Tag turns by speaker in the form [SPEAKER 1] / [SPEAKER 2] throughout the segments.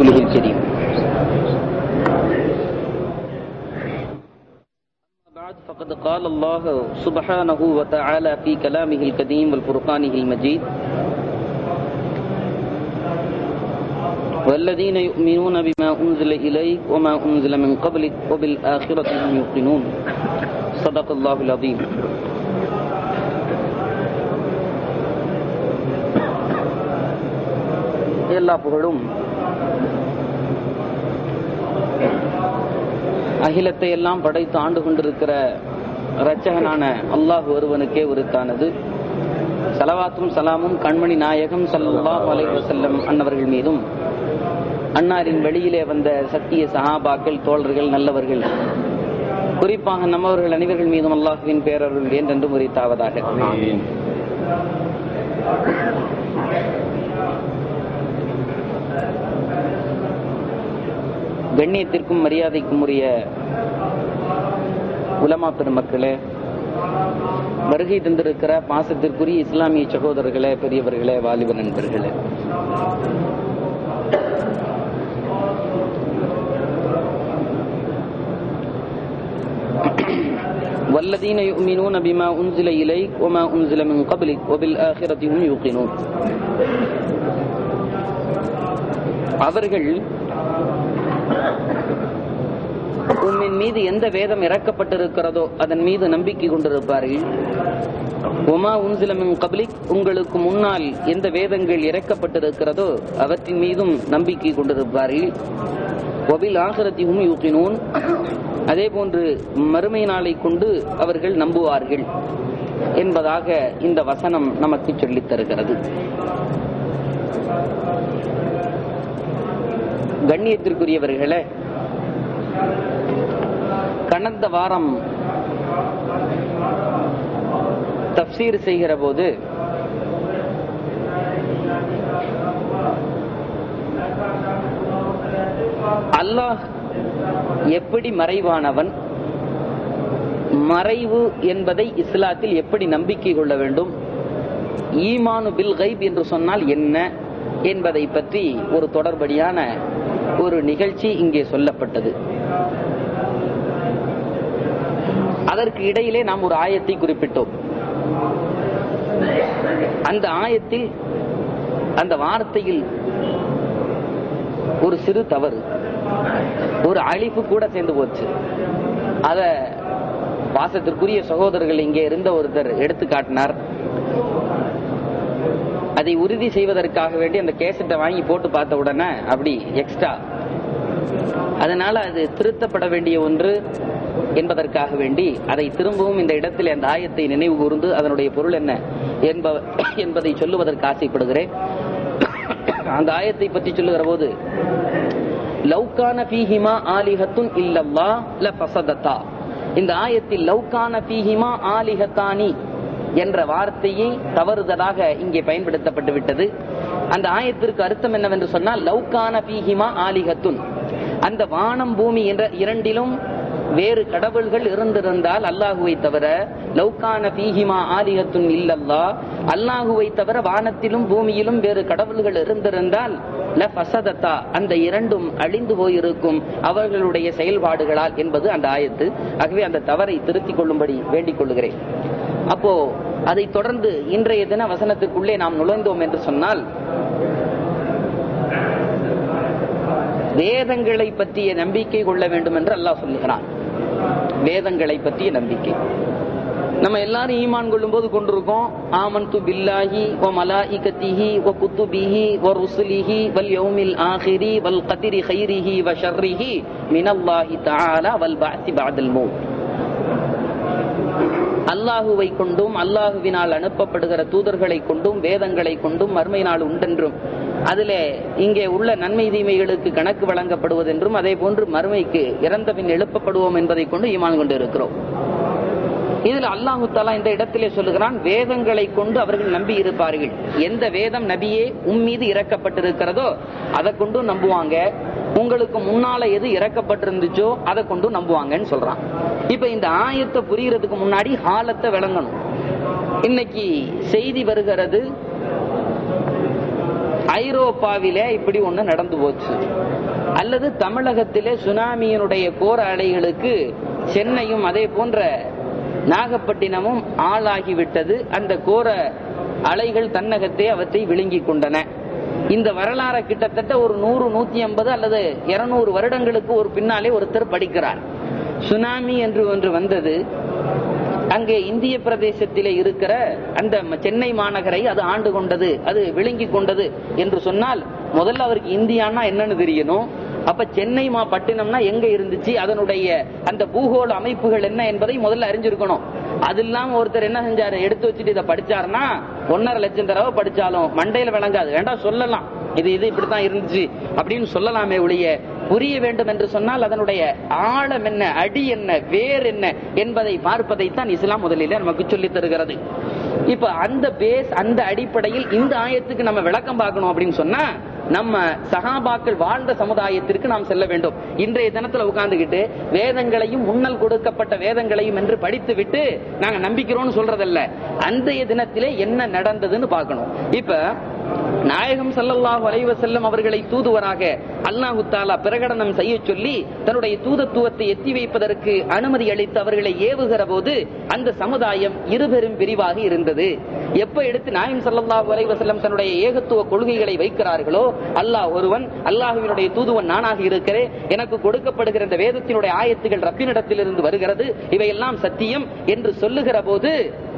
[SPEAKER 1] ورسوله الكريم بعد فقد قال الله سبحانه وتعالى في كلامه القديم والفرقانه المجيد والذين يؤمنون بما أنزل إليك وما أنزل من قبلك وبالآخرة هم يوقنون صدق الله العظيم எல்லா புகழும் அகிலத்தை எல்லாம் படைத்து ஆண்டு கொண்டிருக்கிற இரட்சகனான அல்லாஹ் ஒருவனுக்கே உருத்தானது சலவாத்தும் சலாமும் கண்மணி நாயகம் சல்லாஹ் அலைவசல்லம் அன்னவர்கள் மீதும் அன்னாரின் வெளியிலே வந்த சத்திய சஹாபாக்கள் தோழர்கள் நல்லவர்கள் குறிப்பாக நம்மவர்கள் அனைவர்கள் மீதும் அல்லாஹுவின் பேரருள் என்றென்றும் உரித்தாவதாக கண்ணியத்திற்கும் மரியாதைக்கும் உரிய உலமா பெருமக்களே வருகை தந்திருக்கிற பாசத்திற்குரிய இஸ்லாமிய சகோதரர்களே பெரியவர்களே வாலிப நண்பர்களே والذين يؤمنون بما أنزل إليك وما أنزل من قبلك وبالآخرة هم يوقنون அவர்கள் உம்மின் மீது எந்த வேதம் இறக்கப்பட்டிருக்கிறதோ அதன் மீது நம்பிக்கை கொண்டிருப்பார்கள் உமா உன்சிலமின் கபலிக் உங்களுக்கு முன்னால் எந்த வேதங்கள் இறக்கப்பட்டிருக்கிறதோ அவற்றின் மீதும் நம்பிக்கை கொண்டிருப்பார்கள் ஒபில் ஆகரத்தியும் யூக்கினூன் அதே போன்று மறுமை நாளை கொண்டு அவர்கள் நம்புவார்கள் என்பதாக இந்த வசனம் நமக்கு சொல்லித் தருகிறது கண்ணியத்திற்குரியவர்களே கடந்த வாரம் தப்சீர் செய்கிற போது அல்லாஹ் எப்படி மறைவானவன் மறைவு என்பதை இஸ்லாத்தில் எப்படி நம்பிக்கை கொள்ள வேண்டும் ஈமானு பில் கைப் என்று சொன்னால் என்ன என்பதை பற்றி ஒரு தொடர்படியான ஒரு நிகழ்ச்சி இங்கே சொல்லப்பட்டது அதற்கு இடையிலே நாம் ஒரு ஆயத்தை குறிப்பிட்டோம் அந்த ஆயத்தில் அந்த வார்த்தையில் ஒரு சிறு தவறு ஒரு அழிப்பு கூட சேர்ந்து போச்சு அத பாசத்திற்குரிய சகோதரர்கள் இங்கே இருந்த ஒருத்தர் எடுத்து காட்டினார் அதை உறுதி செய்வதற்காக வேண்டி அந்த கேசட்டை வாங்கி போட்டு பார்த்த உடனே அப்படி எக்ஸ்ட்ரா அதனால அது திருத்தப்பட வேண்டிய ஒன்று என்பதற்காக வேண்டி அதை திரும்பவும் இந்த இடத்தில் அந்த ஆயத்தை நினைவு கூர்ந்து அதனுடைய பொருள் என்ன என்பதை சொல்லுவதற்கு ஆசைப்படுகிறேன் அந்த ஆயத்தை பற்றி சொல்லுகிற போது லவ்கான பீஹிமா ஆலிஹத்துன் இல்லல்லா ல பசதத்தா இந்த ஆயத்தில் லவ்கான பீஹிமா ஆலிஹத்தானி என்ற வார்த்தையை தவறுதலாக இங்கே பயன்படுத்தப்பட்டு விட்டது அந்த ஆயத்திற்கு அர்த்தம் என்னவென்று சொன்னால் லவ்கான பீஹிமா ஆலிஹத்துன் அந்த வானம் பூமி என்ற இரண்டிலும் வேறு கடவுள்கள் இருந்திருந்தால் அல்லாஹுவை தவிர லவ்கான பீஹிமா ஆலிகத்துன் இல்லல்லா அல்லாஹுவை தவிர வானத்திலும் பூமியிலும் வேறு கடவுள்கள் இருந்திருந்தால் ஃபசதத்தா அந்த இரண்டும் அழிந்து போயிருக்கும் அவர்களுடைய செயல்பாடுகளால் என்பது அந்த ஆயத்து ஆகவே அந்த தவறை திருத்திக் கொள்ளும்படி வேண்டிக் கொள்ளுகிறேன் அப்போ அதை தொடர்ந்து இன்றைய தின வசனத்திற்குள்ளே நாம் நுழைந்தோம் என்று சொன்னால் வேதங்களை பற்றிய நம்பிக்கை கொள்ள வேண்டும் என்று அல்லாஹ் சொல்லுகிறான் வேதங்களை பற்றிய நம்பிக்கை நம்ம எல்லாரும் ஈமான் கொள்ளும் போது கொண்டிருக்கோம் ஆமன்து பில்லாஹி வ மலாயிகத்திஹி வ குத்துபிஹி வ ருசுலிஹி வல் யௌமில் ஆஹிரி வல் கதிரி கைரிஹி வ ஷர்ரிஹி மினல்லாஹி தஆலா வல் பஅத்தி பஅதல் மௌத் அல்லாஹுவை கொண்டும் அல்லாஹுவினால் அனுப்பப்படுகிற தூதர்களை கொண்டும் வேதங்களை கொண்டும் மறுமை நாள் உண்டென்றும் அதிலே இங்கே உள்ள நன்மை தீமைகளுக்கு கணக்கு வழங்கப்படுவதென்றும் அதே போன்று மறுமைக்கு இறந்த பின் எழுப்பப்படுவோம் என்பதை கொண்டு ஈமான் கொண்டு இருக்கிறோம் இதுல அல்லாஹு தாலா இந்த இடத்திலே சொல்லுகிறான் வேதங்களை கொண்டு அவர்கள் நம்பி இருப்பார்கள் எந்த வேதம் நபியே உன் மீது இறக்கப்பட்டிருக்கிறதோ அதை கொண்டு நம்புவாங்க உங்களுக்கு முன்னால எது இறக்கப்பட்டிருந்துச்சோ அதை கொண்டு நம்புவாங்கன்னு சொல்றான் இப்ப இந்த ஆயத்தை புரியறதுக்கு முன்னாடி ஹாலத்தை விளங்கணும் இன்னைக்கு செய்தி வருகிறது ஐரோப்பாவிலே இப்படி ஒண்ணு நடந்து போச்சு அல்லது தமிழகத்திலே சுனாமியினுடைய கோர அலைகளுக்கு சென்னையும் அதே போன்ற நாகப்பட்டினமும் ஆளாகிவிட்டது அந்த கோர அலைகள் தன்னகத்தே அவற்றை விழுங்கிக் கொண்டன இந்த வரலாறு கிட்டத்தட்ட ஒரு நூறு நூத்தி ஐம்பது அல்லது இருநூறு வருடங்களுக்கு ஒரு பின்னாலே ஒருத்தர் படிக்கிறார் சுனாமி என்று ஒன்று வந்தது அங்கே இந்திய பிரதேசத்திலே இருக்கிற அந்த ம- சென்னை மாநகரை அது ஆண்டு கொண்டது அது விழுங்கி கொண்டது என்று சொன்னால் முதல்ல அவருக்கு இந்தியான்னா என்னன்னு தெரியணும் அப்ப சென்னை மா பட்டினம்னா எங்க இருந்துச்சு அதனுடைய அந்த பூகோள அமைப்புகள் என்ன என்பதை முதல்ல அறிஞ்சிருக்கணும் அது இல்லாம ஒருத்தர் என்ன செஞ்சாரு எடுத்து வச்சுட்டு இதை படிச்சாருன்னா ஒன்னரை லட்சம் தடவை படிச்சாலும் மண்டையில விளங்காது வேண்டாம் சொல்லலாம் இது இது இப்படித்தான் இருந்துச்சு அப்படின்னு சொல்லலாமே ஒழிய புரிய வேண்டும் என்று சொன்னால் அதனுடைய ஆழம் என்ன அடி என்ன வேர் என்ன என்பதை பார்ப்பதைத்தான் இஸ்லாம் முதலில் நமக்கு சொல்லித் தருகிறது இப்ப அந்த பேஸ் அந்த அடிப்படையில் இந்த ஆயத்துக்கு நம்ம விளக்கம் பார்க்கணும் அப்படின்னு சொன்னா நம்ம சகாபாக்கள் வாழ்ந்த சமுதாயத்திற்கு நாம் செல்ல வேண்டும் இன்றைய தினத்துல உட்கார்ந்துகிட்டு வேதங்களையும் முன்னல் கொடுக்கப்பட்ட வேதங்களையும் என்று படித்து விட்டு நாங்க நம்பிக்கிறோம்னு சொல்றதல்ல அன்றைய தினத்திலே என்ன நடந்ததுன்னு பார்க்கணும் இப்ப நாயகம் ஸல்லல்லாஹு அலைஹி வஸல்லம் அவர்களை தூதுவராக அல்லாஹு தாலா பிரகடனம் செய்ய சொல்லி தன்னுடைய தூதத்துவத்தை எத்தி வைப்பதற்கு அனுமதி அளித்து அவர்களை ஏவுகிற போது அந்த சமுதாயம் இருபெரும் பிரிவாக இருந்தது எப்ப எடுத்து நாயகம் ஸல்லல்லாஹு அலைஹி வஸல்லம் தன்னுடைய ஏகத்துவ கொள்கைகளை வைக்கிறார்களோ அல்லாஹ் ஒருவன் அல்லாஹ்வினுடைய தூதுவன் நானாக இருக்கிறேன் எனக்கு கொடுக்கப்படுகிற இந்த வேதத்தினுடைய ஆயத்துகள் ரப்பினிடத்திலிருந்து வருகிறது இவையெல்லாம் சத்தியம் என்று சொல்லுகிற போது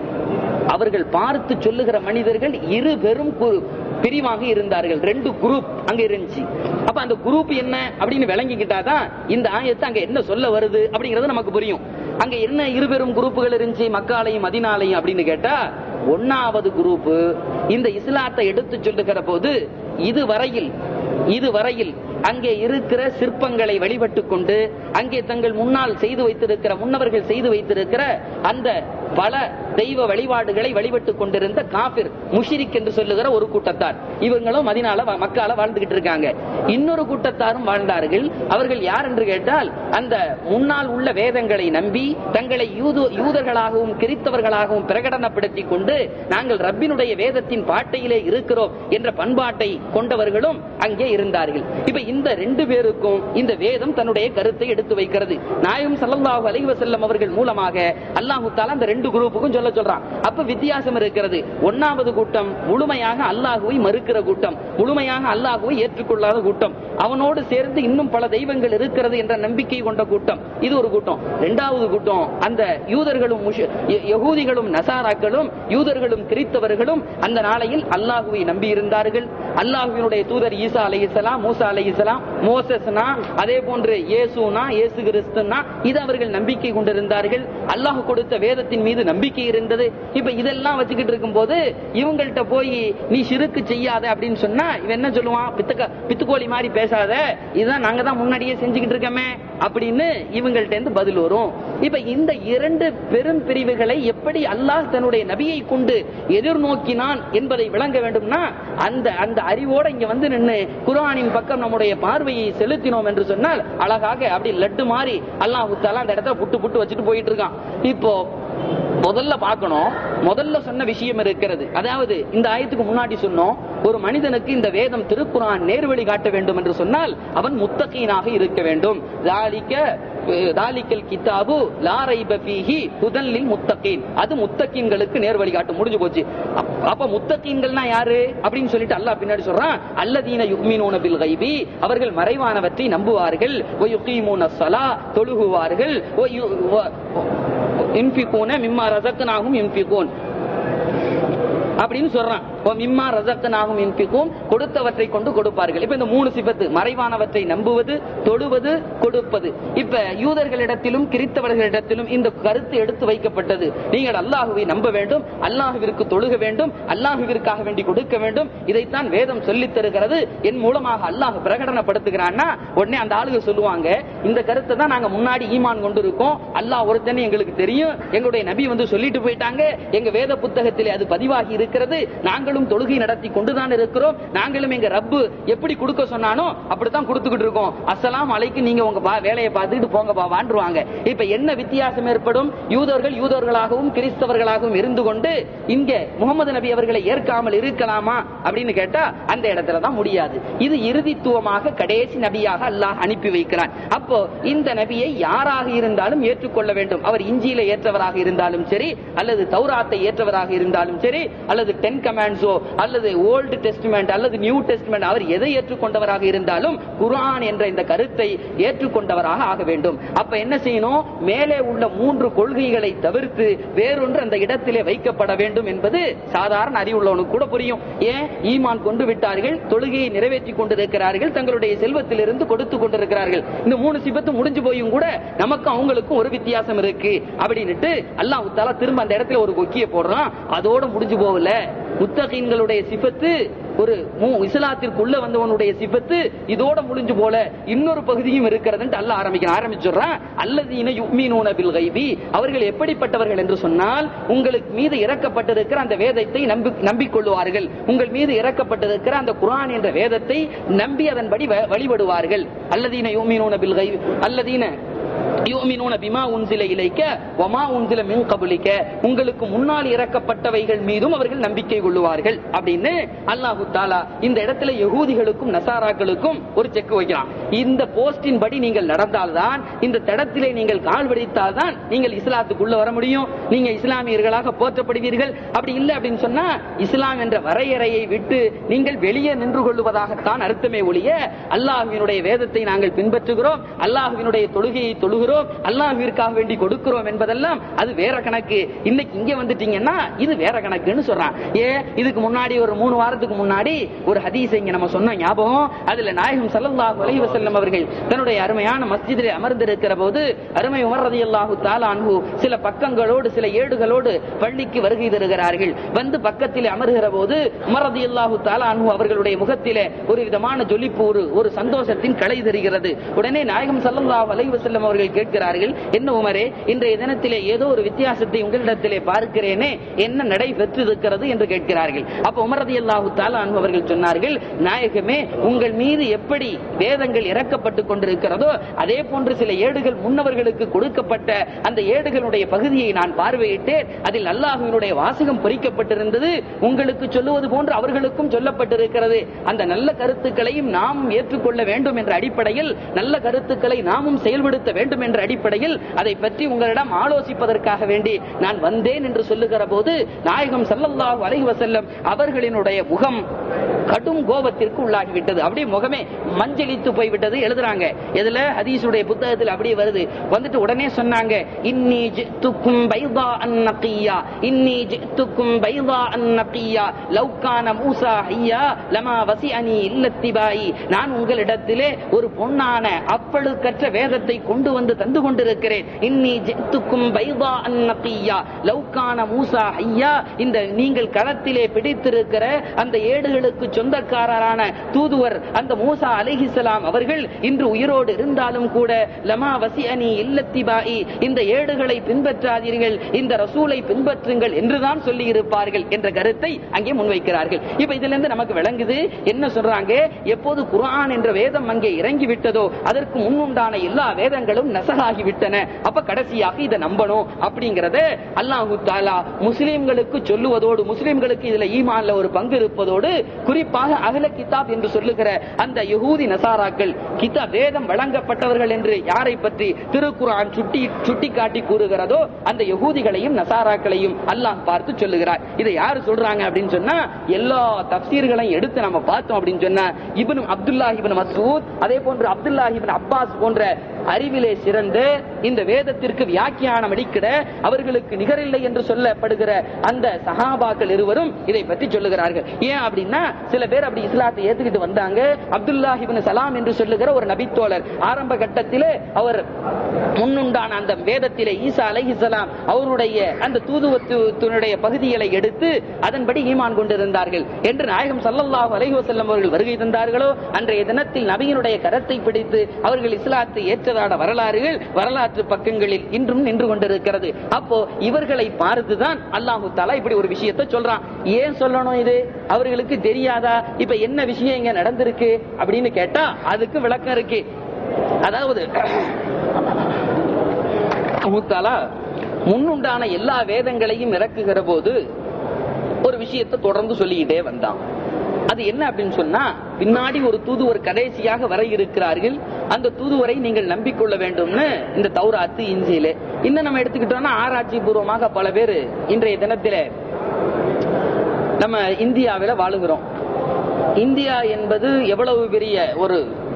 [SPEAKER 1] அவர்கள் பார்த்து சொல்லுகிற மனிதர்கள் இரு பெரும் கு- பிரிவாக இருந்தார்கள் ரெண்டு குரூப் அங்க இருந்துச்சு அப்ப அந்த குரூப் என்ன அப்படின்னு விளங்கிக்கிட்டாதான் இந்த ஆயத்தை அங்க என்ன சொல்ல வருது அப்படிங்கறது நமக்கு புரியும் அங்க என்ன இருபெரும் குரூப்புகள் இருந்துச்சு மக்காலையும் மதினாலையும் அப்படின்னு கேட்டா ஒன்னாவது குரூப் இந்த இஸ்லாத்தை எடுத்து சொல்லுகிற போது இதுவரையில் இதுவரையில் அங்கே இருக்கிற சிற்பங்களை வழிபட்டு கொண்டு அங்கே தங்கள் முன்னால் செய்து வைத்திருக்கிற முன்னவர்கள் செய்து வைத்திருக்கிற அந்த பல தெய்வ வழிபாடுகளை வழிபட்டு கொண்டிருந்த காபிர் முஷிரிக் என்று சொல்லுகிற ஒரு கூட்டத்தார் இவங்களும் மதினால வ- மக்கால வாழ்ந்துகிட்டு இருக்காங்க இன்னொரு கூட்டத்தாரும் வாழ்ந்தார்கள் அவர்கள் யார் என்று கேட்டால் அந்த முன்னால் உள்ள வேதங்களை நம்பி தங்களை யூது யூதர்களாகவும் கிறித்தவர்களாகவும் பிரகடனப்படுத்திக் கொண்டு நாங்கள் ரப்பினுடைய வேதத்தின் பாட்டையிலே இருக்கிறோம் என்ற பண்பாட்டை கொண்டவர்களும் அங்கே இருந்தார்கள் இப்ப இந்த ரெண்டு பேருக்கும் இந்த வேதம் தன்னுடைய கருத்தை எடுத்து வைக்கிறது நாயகம் ஸல்லல்லாஹு அலைஹி வஸல்லம் அவர்கள் மூலமாக அல்லாஹு தஆலா அந்த ரெண்டு குரூப்புக்கும் சொல்ல சொல்றான் அப்ப வித்தியாசம் இருக்கிறது ஒன்னாவது கூட்டம் முழுமையாக அல்லாஹுவை மறுக்கிற கூட்டம் முழுமையாக அல்லாஹுவை ஏற்றுக்கொள்ளாத கூட்டம் அவனோடு சேர்ந்து இன்னும் பல தெய்வங்கள் இருக்கிறது என்ற நம்பிக்கை கொண்ட கூட்டம் இது ஒரு கூட்டம் இரண்டாவது கூட்டம் அந்த யூதர்களும் முஷ- ய- யகூதிகளும் நசாராக்களும் யூதர்களும் கிறித்தவர்களும் அந்த நாளையில் அல்லாஹுவை நம்பி இருந்தார்கள் அல்லாஹுவினுடைய தூதர் ஈசா அலைஹிஸ்ஸலாம் மூசா அலைஹிஸ்ஸலாம் மோசஸ்னா அதே போன்று இயேசுனா இயேசு கிறிஸ்துனா இது அவர்கள் நம்பிக்கை கொண்டிருந்தார்கள் அல்லாஹ் கொடுத்த வேதத்தின் மீது நம்பிக்கை இருந்தது இப்ப இதெல்லாம் வச்சுக்கிட்டு இருக்கும்போது இவங்கள்ட்ட போய் நீ சிறுக்கு செய்யாத அப்படின்னு சொன்னா இவன் என்ன சொல்லுவான் பித்துக்க பித்துக்கோழி மாதிரி பேசாத இதுதான் நாங்க தான் முன்னாடியே செஞ்சுக்கிட்டு இருக்கோமே அப்படின்னு இவங்கள்ட்ட இருந்து பதில் வரும் இப்ப இந்த இரண்டு பெரும் பிரிவுகளை எப்படி அல்லாஹ் தன்னுடைய நபியை கொண்டு எதிர்நோக்கினான் என்பதை விளங்க வேண்டும்னா அந்த அந்த அறிவோட இங்க வந்து நின்னு குர்ஆனின் பக்கம் நம்முடைய பார்வையை செலுத்தினோம் என்று சொன்னால் அழகாக அப்படி லட்டு மாதிரி அல்லாஹ் தாலா அந்த இடத்துல புட்டு புட்டு வச்சுட்டு போயிட்டு இருக்கான் இப்போ முதல்ல பார்க்கணும் முதல்ல சொன்ன விஷயம் இருக்கிறது அதாவது இந்த ஆயத்துக்கு முன்னாடி சொன்னோம் ஒரு மனிதனுக்கு இந்த வேதம் திருக்குரான் நேர்வழி காட்ட வேண்டும் என்று சொன்னால் அவன் முத்தகீனாக இருக்க வேண்டும் தாலிக்க தாலிக்கல் கிதாபு லாரைப ஃபீஹி ஹுதல்லில் முத்தகீன் அது முத்தகீன்களுக்கு நேர்வழி காட்டும் முடிஞ்சு போச்சு அப்- அப்ப முத்தகீன்கள்னா யாரு அப்படின்னு சொல்லிட்டு அல்லாஹ் பின்னாடி சொல்றான் அல்லதீன யுக்மினூன பில் கைபி அவர்கள் மறைவானவற்றை நம்புவார்கள் வ யுகீமூன ஸலா தொழுகுவார்கள் வ யு- வ- யுன்ஃபிகூன மிம்மா ரஸக்னாஹும் யுன்ஃபிகூன் அப்படின்னு சொல்றான் "வ மிம்மா ரஸக்னாஹும் யுன்ஃபிகூன் கொடுத்தவற்றை கொண்டு கொடுப்பார்கள் இப்ப இந்த மூணு சிபத்து மறைவானவற்றை நம்புவது தொழுவது கொடுப்பது இப்ப யூதர்களிடத்திலும் கிறித்தவர்களிடத்திலும் இந்த கருத்து எடுத்து வைக்கப்பட்டது நீங்கள் அல்லாஹுவை நம்ப வேண்டும் அல்லாஹுவிற்கு தொழுக வேண்டும் அல்லாஹுவிற்காக வேண்டி கொடுக்க வேண்டும் இதைத்தான் வேதம் சொல்லித் தருகிறது என் மூலமாக அல்லாஹ் பிரகடனப்படுத்துகிறான்னா உடனே அந்த ஆளுங்க சொல்லுவாங்க இந்த கருத்தை தான் நாங்க முன்னாடி ஈமான் கொண்டு இருக்கோம் அல்லாஹ் ஒருத்தனே எங்களுக்கு தெரியும் எங்களுடைய நபி வந்து சொல்லிட்டு போயிட்டாங்க எங்க வேத புத்தகத்திலே அது பதிவாகி இருக்கிறது நாங்களும் நாங்களும் தொழுகை நடத்தி கொண்டுதான் இருக்கிறோம் நாங்களும் எங்க ரப்பு எப்படி கொடுக்க சொன்னானோ அப்படித்தான் கொடுத்துக்கிட்டு இருக்கோம் அஸ்ஸலாம் அலைக்கு நீங்க உங்க பா- வேலையை பார்த்துக்கிட்டு போங்க பாவான்றுவாங்க இப்ப என்ன வித்தியாசம் ஏற்படும் யூதர்கள் யூதர்களாகவும் கிறிஸ்தவர்களாகவும் இருந்து கொண்டு இங்க முகமது நபி அவர்களை ஏற்காமல் இருக்கலாமா அப்படின்னு கேட்டா அந்த இடத்துல தான் முடியாது இது இறுதித்துவமாக கடைசி நபியாக அல்லாஹ் அனுப்பி வைக்கிறான் அப்போ இந்த நபியை யாராக இருந்தாலும் ஏற்றுக்கொள்ள வேண்டும் அவர் இஞ்சியில ஏற்றவராக இருந்தாலும் சரி அல்லது தௌராத்தை ஏற்றவராக இருந்தாலும் சரி அல்லது டென் கமாண்ட்ஸோ அல்லது ஓல்டு டெஸ்ட்மெண்ட் அல்லது நியூ டெஸ்ட்மெண்ட் அவர் எதை ஏற்றுக்கொண்டவராக இருந்தாலும் குர்ஆன் என்ற இந்த கருத்தை ஏற்றுக்கொண்டவராக ஆக வேண்டும் அப்ப என்ன செய்யணும் மேலே உள்ள மூன்று கொள்கைகளை தவிர்த்து வேறொன்று அந்த இடத்திலே வைக்கப்பட வேண்டும் என்பது சாதாரண அறிவுள்ளவனுக்கு கூட புரியும் ஏன் ஈமான் கொண்டு விட்டார்கள் தொழுகையை நிறைவேற்றி கொண்டிருக்கிறார்கள் தங்களுடைய செல்வத்திலிருந்து கொடுத்து கொண்டிருக்கிறார்கள் இந்த மூணு சிபத்து முடிஞ்சு போயும் கூட நமக்கும் அவங்களுக்கும் ஒரு வித்தியாசம் இருக்கு அப்படின்னுட்டு அல்லாஹ் தாலா திரும்ப அந்த இடத்துல ஒரு கொக்கிய போடுறான் அதோட முடிஞ்சு போகல முத்தகீன்களுடைய சிபத்து ஒரு மூ- இஸ்லாத்திற்குள்ள வந்தவனுடைய சிபத்து இதோட முடிஞ்சு போல இன்னொரு பகுதியும் இருக்கிறதுன்னு அல்ல ஆரம்பிக்க ஆரம்பிச்சுடுறான் அல்லதீன யுக்மீனூன பில் கைபி அவர்கள் எப்படிப்பட்டவர்கள் என்று சொன்னால் உங்களுக்கு மீது இறக்கப்பட்டிருக்கிற அந்த வேதத்தை நம்பி நம்பிக்கொள்வார்கள் உங்கள் மீது இறக்கப்பட்டிருக்கிற அந்த குர்ஆன் என்ற வேதத்தை நம்பி அதன்படி வ- வழிபடுவார்கள் அல்லதீன யுக்மீனூன பில் கைபி அல்லதீன யுமினூன பிமா உன்சில இலைக்க வமா உன்சில மின் கபுலிக்க உங்களுக்கு முன்னால் இறக்கப்பட்டவைகள் மீதும் அவர்கள் நம்பிக்கை கொள்ளுவார்கள் அப்படின்னு அல்லாஹு தாலா இந்த இடத்துல யகூதிகளுக்கும் நசாராக்களுக்கும் ஒரு செக் வைக்கிறான் இந்த போஸ்டின் படி நீங்கள் நடந்தால்தான் இந்த தடத்திலே நீங்கள் கால் வெடித்தால்தான் நீங்கள் இஸ்லாத்துக்குள்ள வர முடியும் நீங்க இஸ்லாமியர்களாக போற்றப்படுவீர்கள் அப்படி இல்லை அப்படின்னு சொன்னா இஸ்லாம் என்ற வரையறையை விட்டு நீங்கள் வெளியே நின்று கொள்ளுவதாகத்தான் அர்த்தமே ஒழிய அல்லாஹ்வினுடைய வேதத்தை நாங்கள் பின்பற்றுகிறோம் அல்லாஹ்வினுடைய தொழுகையை தொழுகிறோம் அல்லாஹ்விற்காக வேண்டி கொடுக்கிறோம் என்பதெல்லாம் அது வேற கணக்கு இன்னைக்கு இங்க வந்துட்டீங்கன்னா இது வேற கணக்குன்னு சொல்றான் ஏ இதுக்கு முன்னாடி ஒரு மூணு வாரத்துக்கு முன்னாடி ஒரு ஹதீஸ் இங்க நம்ம சொன்ன ஞாபகம் அதுல நாயகம் ஸல்லல்லாஹு அலைஹி வஸல்லம் அவர்கள் தன்னுடைய அருமையான மஸ்ஜிதிலே அமர்ந்திருக்கிற போது அருமை உமர் ரலியல்லாஹு தஆலா அன்ஹு சில பக்கங்களோடு சில ஏடுகளோடு பள்ளிக்கு வருகை தருகிறார்கள் வந்து பக்கத்தில் அமர்கிற போது உமர் ரலியல்லாஹு தஆலா அன்ஹு அவர்களுடைய முகத்திலே ஒரு விதமான ஜொலிப்பு ஒரு ஒரு சந்தோஷத்தின் களை தெரிகிறது உடனே நாயகம் ஸல்லல்லாஹு அலைஹி வஸல்லம் அவர்கள் கேட்கிறார்கள் என்ன உமரே இன்றைய தினத்திலே ஏதோ ஒரு வித்தியாசத்தை உங்களிடத்திலே பார்க்கிறேனே என்ன நடைபெற்று இருக்கிறது என்று கேட்கிறார்கள் அப்ப உமர் ரலியல்லாஹு தஆலா அன்ஹு அவர்கள் சொன்னார்கள் நாயகமே உங்கள் மீது எப்படி வேதங்கள் இறக்கப்பட்டு கொண்டிருக்கிறதோ அதே போன்று சில ஏடுகள் முன்னவர்களுக்கு கொடுக்கப்பட்ட அந்த ஏடுகளுடைய பகுதியை நான் பார்வையிட்டேன் அதில் அல்லாஹ்வினுடைய வாசகம் பொறிக்கப்பட்டிருந்தது உங்களுக்கு சொல்லுவது போன்று அவர்களுக்கும் சொல்லப்பட்டிருக்கிறது அந்த நல்ல கருத்துக்களையும் நாம் ஏற்றுக்கொள்ள வேண்டும் என்ற அடிப்படையில் நல்ல கருத்துக்களை நாமும் செயல்படுத்த வேண்டும் என்ற அடிப்படையில் அதை பற்றி உங்களிடம் ஆலோசிப்பதற்காக வேண்டி நான் வந்தேன் என்று சொல்லுகிற போது நாயகம் ஸல்லல்லாஹு அலைஹி வஸல்லம் அவர்களினுடைய முகம் கடும் கோபத்திற்கு உள்ளாகிவிட்டது அப்படியே முகமே மஞ்சளித்து போய்விட்டது எழுதுறாங்க இதுல ஹதீஸுடைய புத்தகத்தில் அப்படியே வருது வந்துட்டு உடனே சொன்னாங்க இன்னி ஜித்துக்கும் பைதா அன்னகியா இன்னி ஜித்துக்கும் பைதா அன்னகியா லவ்கான மூசா ஐயா லமா வசி அனி இல்லத்திபாயி நான் உங்களிடத்திலே ஒரு பொன்னான அப்பழுக்கற்ற வேதத்தை கொண்டு வந்து தந்து கொண்டிருக்கிறேன் இன்னி ஜித்துக்கும் பைதா அன்னகியா லவ்கான மூசா ஐயா இந்த நீங்கள் களத்திலே பிடித்திருக்கிற அந்த ஏடுகளுக்கு சொந்தக்காரரான தூதுவர் அந்த மூசா அலைஹிஸ்ஸலாம் அவர்கள் இன்று உயிரோடு இருந்தாலும் கூட லமா வசிஅனி இல்லத்திபாயி இந்த ஏடுகளை பின்பற்றாதீர்கள் இந்த ரசூலை பின்பற்றுங்கள் என்றுதான் சொல்லி இருப்பார்கள் என்ற கருத்தை அங்கே முன்வைக்கிறார்கள் இப்ப இதுல இருந்து நமக்கு விளங்குது என்ன சொல்றாங்க எப்போது குர்ஆன் என்ற வேதம் அங்கே இறங்கி விட்டதோ அதற்கு முன்னுண்டான எல்லா வேதங்களும் நசகாகி விட்டன அப்ப கடைசியாக இதை நம்பணும் அப்படிங்கறத அல்லாஹு தாலா முஸ்லிம்களுக்கு சொல்லுவதோடு முஸ்லிம்களுக்கு இதுல ஈமான்ல ஒரு பங்கு இருப்பதோடு குறிப்பாக அகல கிதாப் என்று சொல்லுகிற அந்த யகூதி நசாராக்கள் கிதா வேதம் வழங்கப்பட்டவர்கள் என்று யாரை பற்றி திருக்குர்ஆன் சுட்டி சுட்டிக்காட்டி கூறுகிறதோ அந்த யகூதிகளையும் நசாராக்களையும் அல்லாஹ் பார்த்து சொல்லுகிறார் இதை யாரு சொல்றாங்க அப்படின்னு சொன்னா எல்லா தப்சீர்களையும் எடுத்து நம்ம பார்த்தோம் அப்படின்னு சொன்னா இப்னு அப்துல்லாஹ் இப்னு மஸ்ஊத் அதே போன்று அப்துல்லாஹ் இப்னு அப்பாஸ் போன்ற அறிவிலே சிறந்து இந்த வேதத்திற்கு வியாக்கியானம் அளிக்கிற அவர்களுக்கு நிகரில்லை என்று சொல்லப்படுகிற அந்த சஹாபாக்கள் இருவரும் இதை பற்றி சொல்லுகிறார்கள் ஏன் அப்படின்னா சில பேர் அப்படி இஸ்லாத்தை ஏத்துக்கிட்டு வந்தாங்க அப்துல்லாஹ் இப்னு சலாம் என்று சொல்லுகிற ஒரு நபித்தோழர் ஆரம்ப கட்டத்திலே அவர் முன்னுண்டான அந்த வேதத்திலே ஈசா அலைஹிஸ்ஸலாம் அவருடைய அந்த தூதுவத்துடைய பகுதிகளை எடுத்து அதன்படி ஈமான் கொண்டிருந்தார்கள் என்று நாயகம் ஸல்லல்லாஹு அலைஹி வஸல்லம் அவர்கள் வருகை தந்தார்களோ அன்றைய தினத்தில் நபியினுடைய கரத்தை பிடித்து அவர்கள் இஸ்லாத்தை ஏற்ற பெற்றதான வரலாறுகள் வரலாற்று பக்கங்களில் இன்றும் நின்று கொண்டிருக்கிறது அப்போ இவர்களை பார்த்துதான் அல்லாஹு தாலா இப்படி ஒரு விஷயத்தை சொல்றான் ஏன் சொல்லணும் இது அவர்களுக்கு தெரியாதா இப்ப என்ன விஷயம் இங்க நடந்திருக்கு அப்படின்னு கேட்டா அதுக்கு விளக்கம் இருக்கு அதாவது அல்லாஹ் முன்னுண்டான எல்லா வேதங்களையும் இறக்குகிற போது ஒரு விஷயத்தை தொடர்ந்து சொல்லிக்கிட்டே வந்தான் அது என்ன அப்படின்னு சொன்னா பின்னாடி ஒரு தூதுவர் கடைசியாக வர இருக்கிறார்கள் அந்த தூதுவரை நீங்கள் நம்பிக்கொள்ள வேண்டும்னு இந்த தௌராத்து இஞ்சியில இன்னும் நம்ம எடுத்துக்கிட்டோம்னா ஆராய்ச்சி பூர்வமாக பல பேர் இன்றைய தினத்தில நம்ம இந்தியாவில வாழுகிறோம் இந்தியா என்பது எவ்வளவு பெரிய ஒரு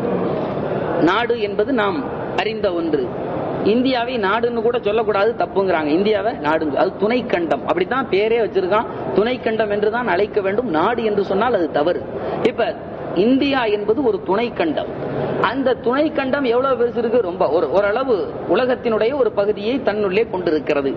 [SPEAKER 1] நாடு என்பது நாம் அறிந்த ஒன்று இந்தியாவை நாடுன்னு கூட சொல்லக்கூடாது தப்புங்கிறாங்க இந்தியாவை நாடு அது துணை கண்டம் அப்படித்தான் பேரே வச்சிருக்கான் துணை கண்டம் என்றுதான் அழைக்க வேண்டும் நாடு என்று சொன்னால் அது தவறு இப்ப இந்தியா என்பது ஒரு துணை கண்டம் அந்த துணை கண்டம் எவ்வளவு பெருசு இருக்கு ரொம்ப ஒரு ஓரளவு உலகத்தினுடைய ஒரு பகுதியை தன்னுள்ளே கொண்டிருக்கிறது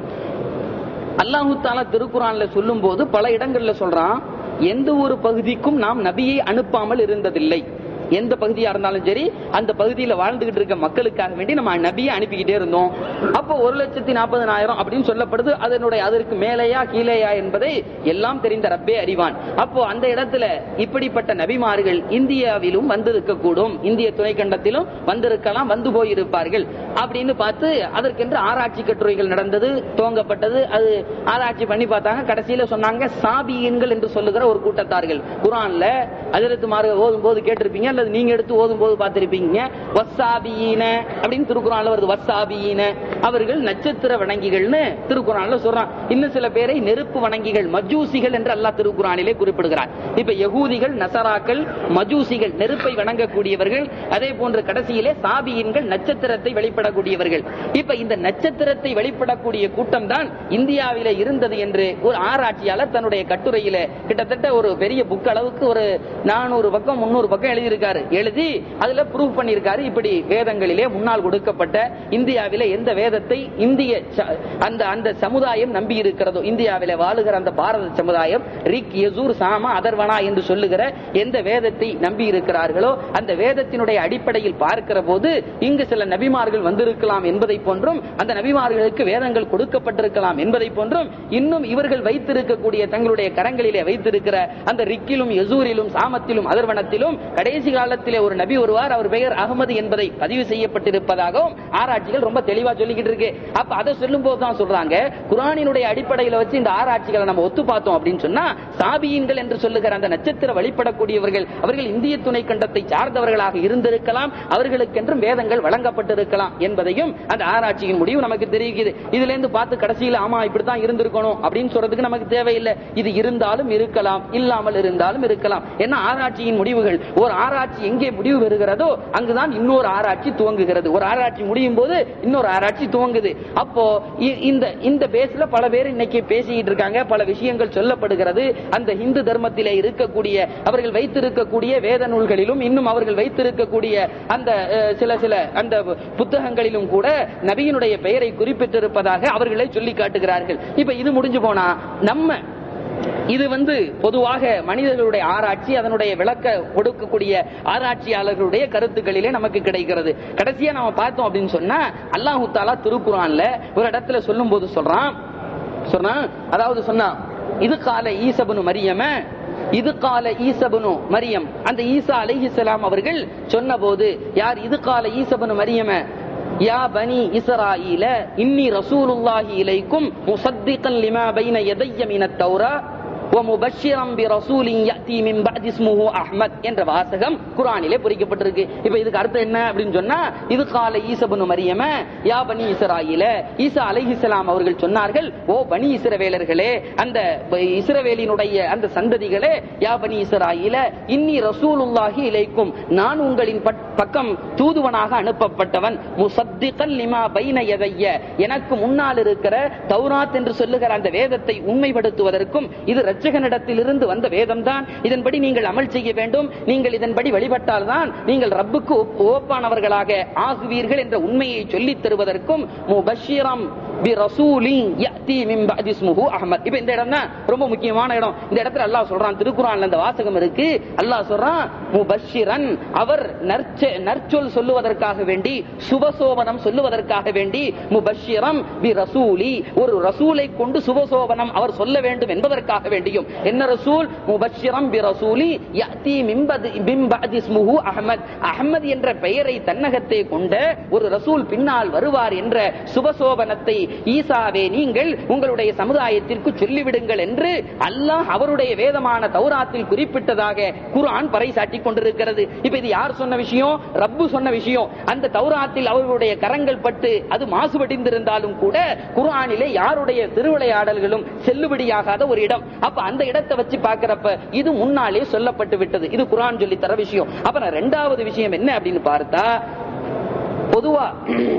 [SPEAKER 1] அல்லாஹு தாலா திருக்குறான்ல சொல்லும் போது பல இடங்கள்ல சொல்றான் எந்த ஒரு பகுதிக்கும் நாம் நபியை அனுப்பாமல் இருந்ததில்லை எந்த பகுதியா இருந்தாலும் சரி அந்த பகுதியில வாழ்ந்துகிட்டு இருக்க மக்களுக்காக வேண்டி நம்ம நபியை அனுப்பிக்கிட்டே இருந்தோம் அப்போ ஒரு லட்சத்தி நாற்பதனாயிரம் அப்படின்னு சொல்லப்படுது அதனுடைய அதற்கு மேலேயா கீழேயா என்பதை எல்லாம் தெரிந்த ரப்பே அறிவான் அப்போ அந்த இடத்துல இப்படிப்பட்ட நபிமார்கள் இந்தியாவிலும் வந்திருக்க கூடும் இந்திய துணைக்கண்டத்திலும் வந்திருக்கலாம் வந்து போயிருப்பார்கள் அப்படின்னு பார்த்து அதற்கென்று ஆராய்ச்சி கட்டுரைகள் நடந்தது துவங்கப்பட்டது அது ஆராய்ச்சி பண்ணி பார்த்தாங்க கடைசியில சொன்னாங்க சாபியன்கள் என்று சொல்லுகிற ஒரு கூட்டத்தார்கள் குரான்ல அதிரத்து மார்க ஓதும் போது கேட்டிருப்பீங்க அல்லது நீங்க எடுத்து ஓதும் போது பார்த்திருப்பீங்க வசாபியின அப்படின்னு திருக்குறான்ல வருது வசாபியின அவர்கள் நட்சத்திர வணங்கிகள்னு திருக்குறான்ல சொல்றான் இன்னும் சில பேரை நெருப்பு வணங்கிகள் மஜூசிகள் என்று அல்லாஹ் திருக்குறானிலே குறிப்பிடுகிறார் இப்ப யகூதிகள் நசராக்கள் மஜூசிகள் நெருப்பை வணங்கக்கூடியவர்கள் அதே போன்று கடைசியிலே சாபியின்கள் நட்சத்திரத்தை வெளிப்படக்கூடியவர்கள் இப்ப இந்த நட்சத்திரத்தை வெளிப்படக்கூடிய கூட்டம் தான் இந்தியாவில இருந்தது என்று ஒரு ஆராய்ச்சியாளர் தன்னுடைய கட்டுரையில கிட்டத்தட்ட ஒரு பெரிய புக் அளவுக்கு ஒரு நானூறு பக்கம் முன்னூறு பக்கம் எழுதியிருக்காரு எழுதி அதுல ப்ரூவ் பண்ணியிருக்காரு இப்படி வேதங்களிலே முன்னால் கொடுக்கப்பட்ட இந்தியாவில எந்த வேதத்தை இந்திய ச- அந்த அந்த சமுதாயம் நம்பி இருக்கிறதோ இந்தியாவில வாழுகிற அந்த பாரத சமுதாயம் ரிக் யசூர் சாமா அதர்வனா என்று சொல்லுகிற எந்த வேதத்தை நம்பி இருக்கிறார்களோ அந்த வேதத்தினுடைய அடிப்படையில் பார்க்கிற போது இங்கு சில நபிமார்கள் வந்திருக்கலாம் என்பதை போன்றும் அந்த நபிமார்களுக்கு வேதங்கள் கொடுக்கப்பட்டிருக்கலாம் என்பதை போன்றும் இன்னும் இவர்கள் வைத்திருக்கக்கூடிய தங்களுடைய கரங்களிலே வைத்திருக்கிற அந்த ரிக்கிலும் யசூரிலும் சாமத்திலும் அதர்வனத்திலும் கடைசி காலத்திலே ஒரு நபி வருவார் அவர் பெயர் அகமது என்பதை பதிவு செய்யப்பட்டிருப்பதாகவும் ஆராய்ச்சிகள் ரொம்ப தெளிவா சொல்லிக்கிட்டு இருக்கு அப்ப அதை சொல்லும் போது தான் சொல்றாங்க குரானினுடைய அடிப்படையில வச்சு இந்த ஆராய்ச்சிகளை நம்ம ஒத்து பார்த்தோம் அப்படின்னு சொன்னா சாபியன்கள் என்று சொல்லுகிற அந்த நட்சத்திர வழிபடக்கூடியவர்கள் அவர்கள் இந்திய துணை கண்டத்தை சார்ந்தவர்களாக இருந்திருக்கலாம் அவர்களுக்கென்றும் வேதங்கள் வழங்கப்பட்டிருக்கலாம் என்பதையும் அந்த ஆராய்ச்சியின் முடிவு நமக்கு தெரிவிக்குது இதுல இருந்து பார்த்து கடைசியில் ஆமா இப்படித்தான் இருந்திருக்கணும் அப்படின்னு சொல்றதுக்கு நமக்கு தேவையில்லை இது இருந்தாலும் இருக்கலாம் இல்லாமல் இருந்தாலும் இருக்கலாம் ஏன்னா ஆராய்ச்சியின் முடிவுகள் ஒரு ஆராய்ச்சி எங்கே முடிவு பெறுகிறதோ அங்குதான் இன்னொரு ஆராய்ச்சி துவங்குகிறது ஒரு ஆராய்ச்சி முடியும் போது இன்னொரு ஆராய்ச்சி துவங்குது அப்போ இ- இந்த இந்த பேஸ்ல பல பேர் இன்னைக்கு பேசிக்கிட்டு இருக்காங்க பல விஷயங்கள் சொல்லப்படுகிறது அந்த இந்து தர்மத்திலே இருக்கக்கூடிய அவர்கள் வைத்திருக்கக்கூடிய வேத நூல்களிலும் இன்னும் அவர்கள் வைத்திருக்கக்கூடிய அந்த அஹ், சில சில அந்த புத்தகங்களிலும் கூட நபியினுடைய பெயரை குறிப்பிட்டிருப்பதாக அவர்களே சொல்லி காட்டுகிறார்கள் இப்ப இது முடிஞ்சு போனா நம்ம இது வந்து பொதுவாக மனிதர்களுடைய ஆராய்ச்சி அதனுடைய விளக்க கொடுக்கக்கூடிய ஆராய்ச்சியாளர்களுடைய கருத்துக்களிலே நமக்கு கிடைக்கிறது கடைசியா நம்ம பார்த்தோம் அப்படின்னு சொன்னா அல்லாஹு தாலா திருக்குறான்ல ஒரு இடத்துல சொல்லும் போது சொல்றான் சொன்னான் அதாவது சொன்னா இது கால ஈசபனு மரியம இது கால ஈசபனு மரியம் அந்த ஈசா அலைஹிஸ்ஸலாம் அவர்கள் சொன்னபோது யார் இது கால ஈசபனு மரியம யா பனி இஸ்ராயீல இன்னி ரசூலுல்லாஹி இலைக்கும் முசத்திகன் லிமா பைன யதைய மினத் தௌரா ومبشرا برسول ياتي من بعد اسمه احمد என்ற வாசகம் குர்ஆனிலே பொறிக்கப்பட்டிருக்கு இப்போ இதுக்கு அர்த்தம் என்ன அப்படின்னு சொன்னா இது கால ஈசபனு மரியம யா பனி இஸ்ராயீல ஈசா அலைஹிஸ்ஸலாம் அவர்கள் சொன்னார்கள் ஓ பனி இஸ்ரவேலர்களே அந்த ப- இஸ்ரவேலினுடைய அந்த சந்ததிகளே யா பனி இஸ்ராயீல இன்னி ரசூலுல்லாஹி இலைக்கும் நான் உங்களின் பட்- பக்கம் தூதுவனாக அனுப்பப்பட்டவன் முசத்திகன் லிமா பைன யதைய எனக்கு முன்னால் இருக்கிற தௌராத் என்று சொல்லுகிற அந்த வேதத்தை உண்மைப்படுத்துவதற்கும் இது இரட்சகனிடத்திலிருந்து வந்த வேதம்தான் இதன்படி நீங்கள் அமல் செய்ய வேண்டும் நீங்கள் இதன்படி வழிபட்டால்தான் நீங்கள் ரப்புக்கு ஒப்- ஒப்பானவர்களாக ஆகுவீர்கள் என்ற உண்மையை சொல்லித் தருவதற்கும் முபஷிரம் பி ரசூலி யஅதி மின் பஅதி இஸ்முஹு அஹ்மத் இப்போ இந்த இடம் தான் ரொம்ப முக்கியமான இடம் இந்த இடத்துல அல்லாஹ் சொல்றான் திருக்குறான்ல அந்த வாசகம் இருக்கு அல்லாஹ் சொல்றான் முபஷிரன் அவர் நற்ச நற்சொல் சொல்லுவதற்காக வேண்டி சுபசோபனம் சொல்லுவதற்காக வேண்டி முபஷிரம் பி ரசூலி ஒரு ரசூலை கொண்டு சுபசோபனம் அவர் சொல்ல வேண்டும் என்பதற்காக வேண்டியும் என்ன ரசூல் முபஷிரம் பி ரசூலி யஅதி மின் பஅதி மின் பஅதி இஸ்முஹு அஹ்மத் அஹ்மத் என்ற பெயரை தன்னகத்தை கொண்ட ஒரு ரசூல் பின்னால் வருவார் என்ற சுபசோபனத்தை ஈசாவே நீங்கள் உங்களுடைய சமுதாயத்திற்கு சொல்லிவிடுங்கள் என்று அல்லாஹ் அவருடைய வேதமான தௌராத்தில் குறிப்பிட்டதாக குர்ஆன் பறைசாட்டி கொண்டிருக்கிறது இப்ப இது யார் சொன்ன விஷயம் ரப்பு சொன்ன விஷயம் அந்த தௌராத்தில் அவர்களுடைய கரங்கள் பட்டு அது மாசுபடிந்திருந்தாலும் கூட குர்ஆனிலே யாருடைய திருவிளையாடல்களும் செல்லுபடியாகாத ஒரு இடம் அப்ப அந்த இடத்தை வச்சு பார்க்கிறப்ப இது முன்னாலே சொல்லப்பட்டு விட்டது இது குர்ஆன் சொல்லி தர விஷயம் அப்புறம் ரெண்டாவது விஷயம் என்ன அப்படின்னு பார்த்தா பொதுவா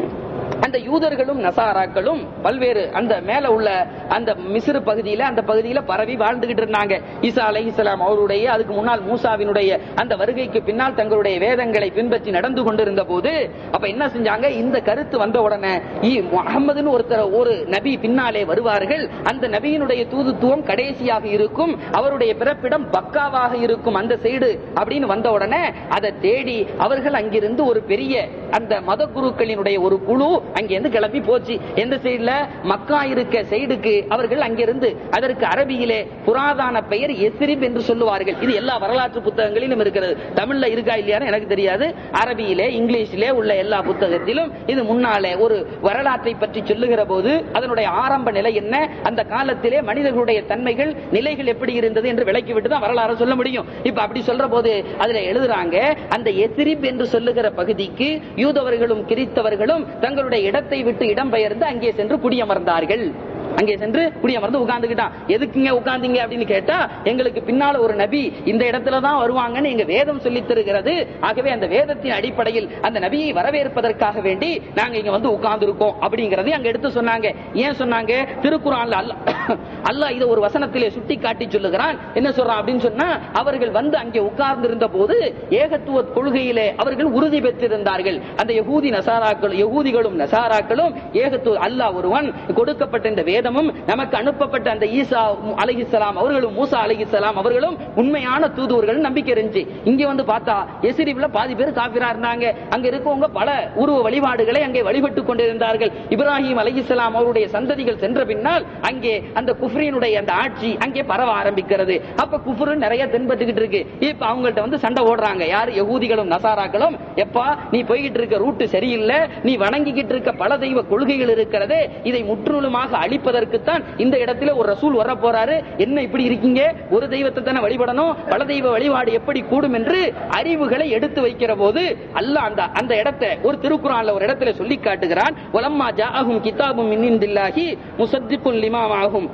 [SPEAKER 1] அந்த யூதர்களும் நசாராக்களும் பல்வேறு அந்த மேல உள்ள அந்த மிஸ்ரு பகுதியில அந்த பகுதியில பரவி வாழ்ந்துகிட்டு இருந்தாங்க ஈசா அலைஹிஸ்ஸலாம் அவருடைய அதுக்கு முன்னால் மூசாவினுடைய அந்த வருகைக்கு பின்னால் தங்களுடைய வேதங்களை பின்பற்றி நடந்து கொண்டிருந்த போது அப்ப என்ன செஞ்சாங்க இந்த கருத்து வந்த உடனே இ- முஹம்மதுன்னு ஒருத்தர் ஒரு நபி பின்னாலே வருவார்கள் அந்த நபியினுடைய தூதுத்துவம் கடைசியாக இருக்கும் அவருடைய பிறப்பிடம் பக்காவாக இருக்கும் அந்த சைடு அப்படின்னு வந்த உடனே அதை தேடி அவர்கள் அங்கிருந்து ஒரு பெரிய அந்த மத குருக்களினுடைய ஒரு குழு அங்கிருந்து கிளம்பி போச்சு எந்த சைடுல மக்கா இருக்க சைடுக்கு அவர்கள் அங்கிருந்து அதற்கு அரபியிலே புராதான பெயர் எஸ்ரிப் என்று சொல்லுவார்கள் இது எல்லா வரலாற்று புத்தகங்களிலும் இருக்கிறது தமிழ்ல இருக்கா இல்லையான்னு எனக்கு தெரியாது அரபியிலே இங்கிலீஷிலே உள்ள எல்லா புத்தகத்திலும் இது முன்னாலே ஒரு வரலாற்றை பற்றி சொல்லுகிற போது அதனுடைய ஆரம்ப நிலை என்ன அந்த காலத்திலே மனிதர்களுடைய தன்மைகள் நிலைகள் எப்படி இருந்தது என்று விளக்கிவிட்டு தான் வரலாறு சொல்ல முடியும் இப்ப அப்படி சொல்ற போது அதுல எழுதுறாங்க அந்த எசிரிப் என்று சொல்லுகிற பகுதிக்கு யூதவர்களும் கிறித்தவர்களும் தங்களுடைய இடத்தை விட்டு இடம்பெயர்ந்து அங்கே சென்று குடியமர்ந்தார்கள் அங்கே சென்று குடியமர்ந்து உட்கார்ந்துக்கிட்டான் எதுக்குங்க உட்கார்ந்தீங்க அப்படின்னு கேட்டா எங்களுக்கு பின்னால ஒரு நபி இந்த இடத்துல தான் வருவாங்கன்னு எங்க வேதம் சொல்லித் தருகிறது ஆகவே அந்த வேதத்தின் அடிப்படையில் அந்த நபியை வரவேற்பதற்காக வேண்டி நாங்க இங்க வந்து உட்கார்ந்து இருக்கோம் அப்படிங்கறதை அங்க எடுத்து சொன்னாங்க ஏன் சொன்னாங்க திருக்குறான்ல அல்லாஹ் அல்லாஹ் இதை ஒரு வசனத்திலே சுட்டி காட்டி சொல்லுகிறான் என்ன சொல்றான் அப்படின்னு சொன்னா அவர்கள் வந்து அங்கே உட்கார்ந்து இருந்த போது ஏகத்துவ கொள்கையிலே அவர்கள் உறுதி பெற்றிருந்தார்கள் அந்த யகூதி நசாராக்கள் யகூதிகளும் நசாராக்களும் ஏகத்துவ அல்லாஹ் ஒருவன் கொடுக்கப்பட்ட இந்த வேதமும் நமக்கு அனுப்பப்பட்ட அந்த ஈசா அலைஹிஸ்ஸலாம் அவர்களும் மூசா அலைஹிஸ்ஸலாம் அவர்களும் உண்மையான தூதுவர்கள் நம்பிக்கை இருந்துச்சு இங்க வந்து பார்த்தா எசிரிப்ல பாதி பேர் காபிரா இருந்தாங்க அங்க இருக்கவங்க பல உருவ வழிபாடுகளை அங்கே வழிபட்டு கொண்டிருந்தார்கள் இப்ராஹிம் அலைஹிஸ்ஸலாம் அவருடைய சந்ததிகள் சென்ற பின்னால் அங்கே அந்த குஃப்ரினுடைய அந்த ஆட்சி அங்கே பரவ ஆரம்பிக்கிறது அப்ப குஃப்ரு நிறைய தென்பட்டுக்கிட்டு இருக்கு இப்ப அவங்கள்ட்ட வந்து சண்டை ஓடுறாங்க யாரு யகூதிகளும் நசாராக்களும் எப்பா நீ போய்கிட்டு இருக்க ரூட்டு சரியில்லை நீ வணங்கிக்கிட்டு இருக்க பல தெய்வ கொள்கைகள் இருக்கிறதே இதை முற்றிலுமாக அழிப்பதற்குத்தான் இந்த இடத்துல ஒரு ரசூல் வர போறாரு என்ன இப்படி இருக்கீங்க ஒரு தெய்வத்தை தானே வழிபடணும் பல தெய்வ வழிபாடு எப்படி கூடும் என்று அறிவுகளை எடுத்து வைக்கிற போது அல்லாஹ் அந்த அந்த இடத்தை ஒரு திருக்குறான்ல ஒரு இடத்துல சொல்லி காட்டுகிறான் ஒலம்மா ஜாஅஹும் கிதாபும் மின்னிந்தில்லாஹி முசத்திக்குல் லிமாமாகும்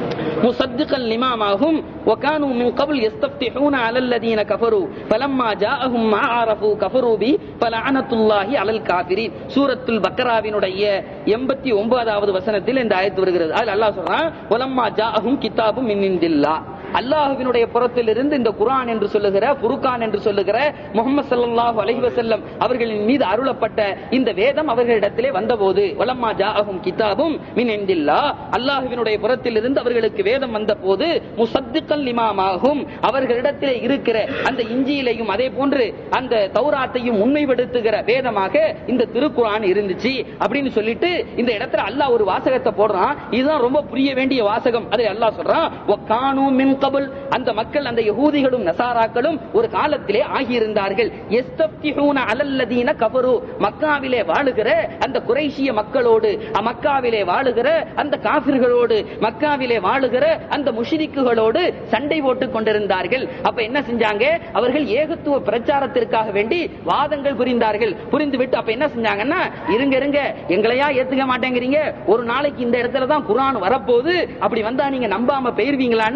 [SPEAKER 1] مصدقا لما معهم وكانوا من قبل يستفتحون على الذين كفروا فلما جاءهم ما عرفوا كفروا به فلعنة الله على الكافرين சூரத்துல் பக்கராவினுடைய எண்பத்தி ஒன்பதாவது வசனத்தில் இந்த ஆயத்து வருகிறது அதில் அல்லாஹ் சொல்றான் வலம்மா ஜாஅஹும் கிதாபும் மின் இந்தில்லாஹ் அல்லாஹுவினுடைய புறத்திலிருந்து இந்த குர்ஆன் என்று சொல்லுகிற புருக்கான் என்று சொல்லுகிற முகமது ஸல்லல்லாஹு அலைஹி வஸல்லம் அவர்களின் மீது அருளப்பட்ட இந்த வேதம் அவர்களிடத்திலே வந்தபோது வலம்மா ஜாஅஹும் கிதாபும் மின் இந்தில்லாஹ் அல்லாஹுவினுடைய புறத்திலிருந்து அவர்களுக்கு வேதம் வந்தபோது முசத்திக்கல் லிமாமாகும் அவர்களிடத்திலே இருக்கிற அந்த இஞ்சியிலையும் அதே போன்று அந்த தௌராத்தையும் உண்மைப்படுத்துகிற வேதமாக இந்த திருக்குர்ஆன் இருந்துச்சு அப்படின்னு சொல்லிட்டு இந்த இடத்துல அல்லாஹ் ஒரு வாசகத்தை போடுறான் இதுதான் ரொம்ப புரிய வேண்டிய வாசகம் அதை அல்லாஹ் சொல்றான் வக்கானு மின் கபுல் அந்த மக்கள் அந்த யகூதிகளும் நசாராக்களும் ஒரு காலத்திலே ஆகியிருந்தார்கள் எஸ்தப்திஹூன அலல்லதீன கபரு மக்காவிலே வாழுகிற அந்த குறைஷிய மக்களோடு மக்காவிலே வாழுகிற அந்த காபிர்களோடு மக்காவிலே வாழுகிற அந்த முஷிரிக்குகளோடு சண்டை போட்டுக் கொண்டிருந்தார்கள் அப்ப என்ன செஞ்சாங்க அவர்கள் ஏகத்துவ பிரச்சாரத்திற்காக வேண்டி வாதங்கள் புரிந்தார்கள் புரிந்துவிட்டு அப்ப என்ன செஞ்சாங்கன்னா இருங்க இருங்க எங்களையா ஏத்துக்க மாட்டேங்கிறீங்க ஒரு நாளைக்கு இந்த இடத்துல தான் குரான் வரப்போகுது அப்படி வந்தா நீங்க நம்பாம போயிருவீங்களான்னு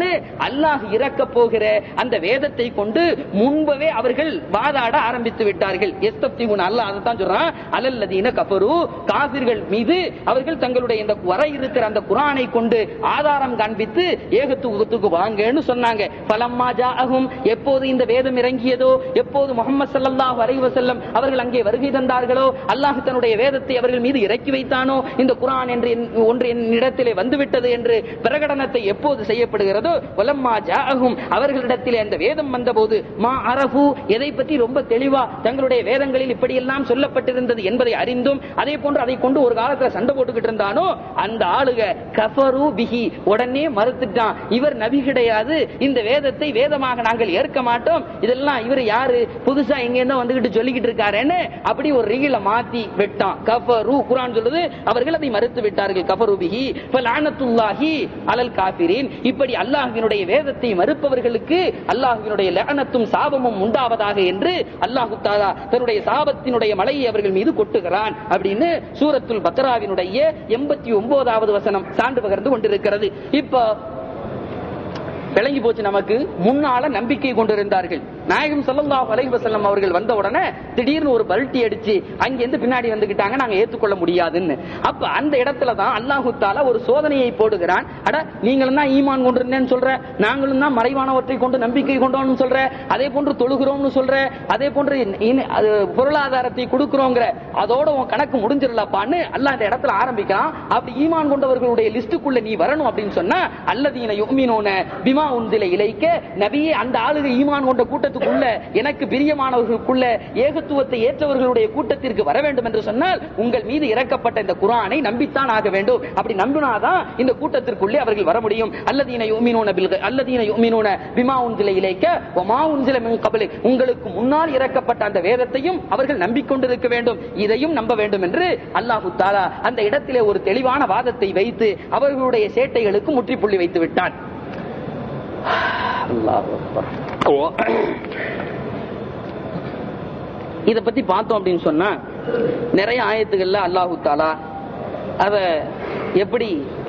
[SPEAKER 1] அல்லாஹ் இறக்க போகிற அந்த வேதத்தை கொண்டு முன்பவே அவர்கள் வாதாட ஆரம்பித்து விட்டார்கள் எஸ்தப்திமுன் அல்லாஹ் அதைத்தான் சொல்றான் அலல்லதீன கஃபரு காபிர்கள் மீது அவர்கள் தங்களுடைய இந்த வர இருக்கிற அந்த குரானை கொண்டு ஆதாரம் காண்பித்து ஏகத்துவத்துக்கு வாங்கன்னு சொன்னாங்க பலம்மா ஜாஅஹும் எப்போது இந்த வேதம் இறங்கியதோ எப்போது முகமது ஸல்லல்லாஹு அலைஹி வஸல்லம் அவர்கள் அங்கே வருகை தந்தார்களோ அல்லாஹ் தன்னுடைய வேதத்தை அவர்கள் மீது இறக்கி வைத்தானோ இந்த குரான் என்று என்- ஒன்று என்னிடத்திலே வந்துவிட்டது என்று பிரகடனத்தை எப்போது செய்யப்படுகிறதோ வலம்மா ஜாஅஹும் அவர்களிடத்திலே அந்த வேதம் வந்தபோது மா அரஃபு எதை பற்றி ரொம்ப தெளிவா தங்களுடைய வேதங்களில் இப்படியெல்லாம் சொல்லப்பட்டிருந்தது என்பதை அறிந்தும் அதே போன்று அதை கொண்டு ஒரு காலத்துல சண்டை போட்டுக்கிட்டு இருந்தானோ அந்த ஆளுக கஃபரு பிஹி உடனே மறுத்துட்டான் இவர் நபி கிடையாது இந்த வேதத்தை வேதமாக நாங்கள் ஏற்க மாட்டோம் இதெல்லாம் இவர் யாரு புதுசா எங்க இருந்தோ வந்துகிட்டு சொல்லிக்கிட்டு இருக்காருன்னு அப்படி ஒரு ரிகில மாத்தி விட்டான் கஃபரு குரான் சொல்லுது அவர்கள் அதை மறுத்து விட்டார்கள் கஃபரு பிஹி ஃபலானத்துல்லாஹி அலல் காஃபிரின் இப்படி அல்லாஹ்வினுடைய வேதத்தை மறுப்பவர்களுக்கு அல்லாஹ்வினுடைய லஅனத்தும் சாபமும் உண்டாவதாக என்று அல்லாஹு தாலா தன்னுடைய சாபத்தினுடைய மலையை அவர்கள் மீது கொட்டுகிறான் அப்படின்னு சூரத்துல் பக்ராவினுடைய எண்பத்தி ஒன்பதாவது வசனம் சான்று பகர்ந்து கொண்டிருக்கிறது இப்போ விளங்கி போச்சு நமக்கு முன்னால நம்பிக்கை கொண்டிருந்தார்கள் நாயகம் ஸல்லல்லாஹு அலைஹி வஸல்லம் அவர்கள் வந்த உடனே திடீர்னு ஒரு பல்ட்டி அடிச்சு அங்கிருந்து பின்னாடி வந்துகிட்டாங்க நாங்க ஏத்துக்கொள்ள முடியாதுன்னு அப்ப அந்த இடத்துல தான் அல்லாஹு தாலா ஒரு சோதனையை போடுகிறான் அட நீங்களும் தான் ஈமான் கொண்டிருந்தேன்னு சொல்ற நாங்களும் தான் மறைவானவற்றை கொண்டு நம்பிக்கை கொண்டோம்னு சொல்ற அதே போன்று தொழுகிறோம்னு சொல்ற அதே போன்று இனி- அது பொருளாதாரத்தை கொடுக்கிறோங்கிற அதோட உன் கணக்கு முடிஞ்சிடலப்பான்னு அல்லாஹ் இந்த இடத்துல ஆரம்பிக்கிறான் அப்படி ஈமான் கொண்டவர்களுடைய லிஸ்டுக்குள்ள நீ வரணும் அப்படின்னு சொன்னா அல்லதீன யுமினூன பிமா உன்சில இலைக்க நபியே அந்த ஆளுக ஈமான் கொண்ட கூட்டத்துக்குள்ள எனக்கு பிரியமானவர்களுக்குள்ள ஏகத்துவத்தை ஏற்றவர்களுடைய கூட்டத்திற்கு வர வேண்டும் என்று சொன்னால் உங்கள் மீது இறக்கப்பட்ட இந்த குரானை நம்பித்தான் ஆக வேண்டும் அப்படி நம்பினாதான் இந்த கூட்டத்திற்குள்ளே அவர்கள் வர முடியும் அல்லதீன யுமினூன பில் அல்லதீன யுமினூன பிமா உன்சில இலைக்க வமா உன்சில மின் கபலி உங்களுக்கு முன்னால் இறக்கப்பட்ட அந்த வேதத்தையும் அவர்கள் நம்பிக்கொண்டிருக்க வேண்டும் இதையும் நம்ப வேண்டும் என்று அல்லாஹு தாலா அந்த இடத்திலே ஒரு தெளிவான வாதத்தை வைத்து அவர்களுடைய சேட்டைகளுக்கு முற்றுப்புள்ளி வைத்து விட்டான் அல்லாஹ் அக்பர். ஓ. இத பத்தி பார்த்தோம் அப்படின்னு சொன்னா நிறைய ஆயத்துகள்ல அல்லாஹு தாலா அத எப்படி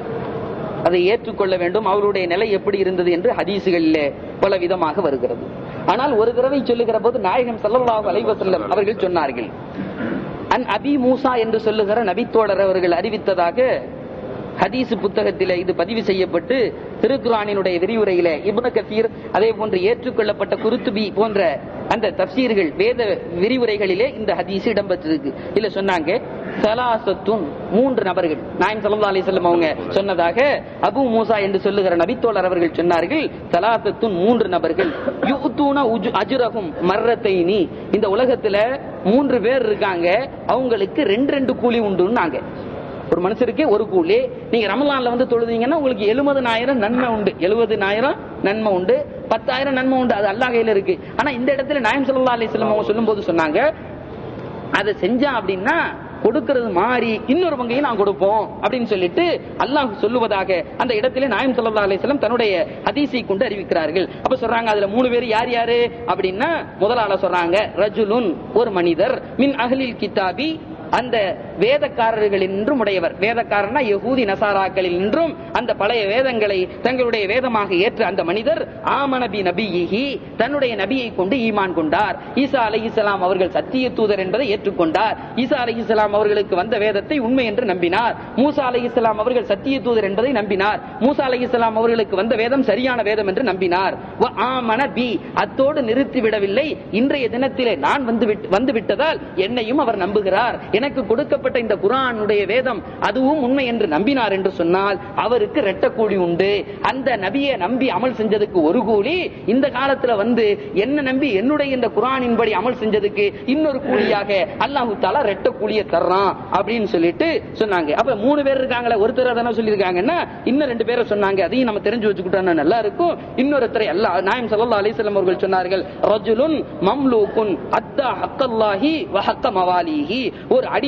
[SPEAKER 1] அதை ஏற்றுக்கொள்ள வேண்டும் அவருடைய நிலை எப்படி இருந்தது என்று ஹதீசுகளிலே பல விதமாக வருகிறது ஆனால் ஒரு தடவை சொல்லுகிற போது நாயகம் ஸல்லல்லாஹு அலைஹி வஸல்லம் அவர்கள் சொன்னார்கள் அன் அபி மூசா என்று சொல்லுகிற நபித்தோழர் அவர்கள் அறிவித்ததாக ஹதீஸ் புத்தகத்திலே இது பதிவு செய்யப்பட்டு திருக்குரானினுடைய விரிவுரையில இப்னு கசீர் அதே போன்று ஏற்றுக்கொள்ளப்பட்ட குருத்துபி போன்ற அந்த தப்சீர்கள் வேத விரிவுரைகளிலே இந்த ஹதீஸ் இடம்பெற்றிருக்கு இல்ல சொன்னாங்க சலாசத்துன் மூன்று நபர்கள் நாயம் சல்லா அலிசல்லம் அவங்க சொன்னதாக அபு மூசா என்று சொல்லுகிற நபித்தோழர் அவர்கள் சொன்னார்கள் சலாசத்துன் மூன்று நபர்கள் யுத்தூன அஜுரகும் மர்ரத்தைனி இந்த உலகத்துல மூன்று பேர் இருக்காங்க அவங்களுக்கு ரெண்டு ரெண்டு கூலி உண்டுன்னாங்க ஒரு மனுஷருக்கு ஒரு கூலி நீங்க ரமலான்ல வந்து தொழுதீங்கன்னா உங்களுக்கு எழுபதுனாயிரம் நன்மை உண்டு எழுபதுனாயிரம் நன்மை உண்டு பத்தாயிரம் நன்மை உண்டு அது அல்லாஹ் கையில இருக்கு ஆனா இந்த இடத்துல நாயம் சல்லா அலிஸ்லாம் அவங்க சொல்லும் போது சொன்னாங்க அதை செஞ்சா அப்படின்னா கொடுக்கிறது மாறி இன்னொரு பங்கையும் நான் கொடுப்போம் அப்படின்னு சொல்லிட்டு அல்லாஹ் சொல்லுவதாக அந்த இடத்திலே நாயம் சல்லா அலிஸ்லாம் தன்னுடைய ஹதீஸை கொண்டு அறிவிக்கிறார்கள் அப்ப சொல்றாங்க அதுல மூணு பேர் யார் யாரு அப்படின்னா முதலாள சொல்றாங்க ரஜுலுன் ஒரு மனிதர் மின் அகலில் கிதாபி அந்த வேதக்காரர்கள் என்றும் உடையவர் வேதக்காரனா யகூதி நசாராக்களில் நின்றும் அந்த பழைய வேதங்களை தங்களுடைய வேதமாக ஏற்ற அந்த மனிதர் ஆமனபி நபியிஹி தன்னுடைய நபியை கொண்டு ஈமான் கொண்டார் ஈசா அலை இஸ்லாம் அவர்கள் சத்திய தூதர் என்பதை ஏற்றுக்கொண்டார் ஈசா அலை இஸ்லாம் அவர்களுக்கு வந்த வேதத்தை உண்மை என்று நம்பினார் மூசா அலை இஸ்லாம் அவர்கள் சத்திய தூதர் என்பதை நம்பினார் மூசா அலை இஸ்லாம் அவர்களுக்கு வந்த வேதம் சரியான வேதம் என்று நம்பினார் வ ஆமன பி அத்தோடு நிறுத்திவிடவில்லை இன்றைய தினத்திலே நான் வந்து விட்- வந்து விட்டதால் என்னையும் அவர் நம்புகிறார் எனக்கு கொடுக்கப்பட்ட இந்த குரானுடைய வேதம் அதுவும் உண்மை என்று நம்பினார் என்று சொன்னால் அவருக்கு ரெட்ட கூலி உண்டு அந்த நபியை நம்பி அமல் செஞ்சதுக்கு ஒரு கூலி இந்த காலத்துல வந்து என்ன நம்பி என்னுடைய இந்த குரானின்படி அமல் செஞ்சதுக்கு இன்னொரு கூலியாக அல்லாஹு தாலா ரெட்ட கூலியை தர்றான் அப்படின்னு சொல்லிட்டு சொன்னாங்க அப்ப மூணு பேர் இருக்காங்களே ஒருத்தர் தானே சொல்லியிருக்காங்கன்னா இன்னும் ரெண்டு பேரை சொன்னாங்க அதையும் நம்ம தெரிஞ்சு வச்சுக்கிட்டோம்னா நல்லா இருக்கும் இன்னொருத்தரை அல்லா நாயம் சல்லா அலிஸ்லாம் அவர்கள் சொன்னார்கள் ரஜுலுன் மம்லூக்குன் அத்தா ஹக்கல்லாஹி வ ஹக்க மவாலிஹி ஒரு அடிமை ஒரு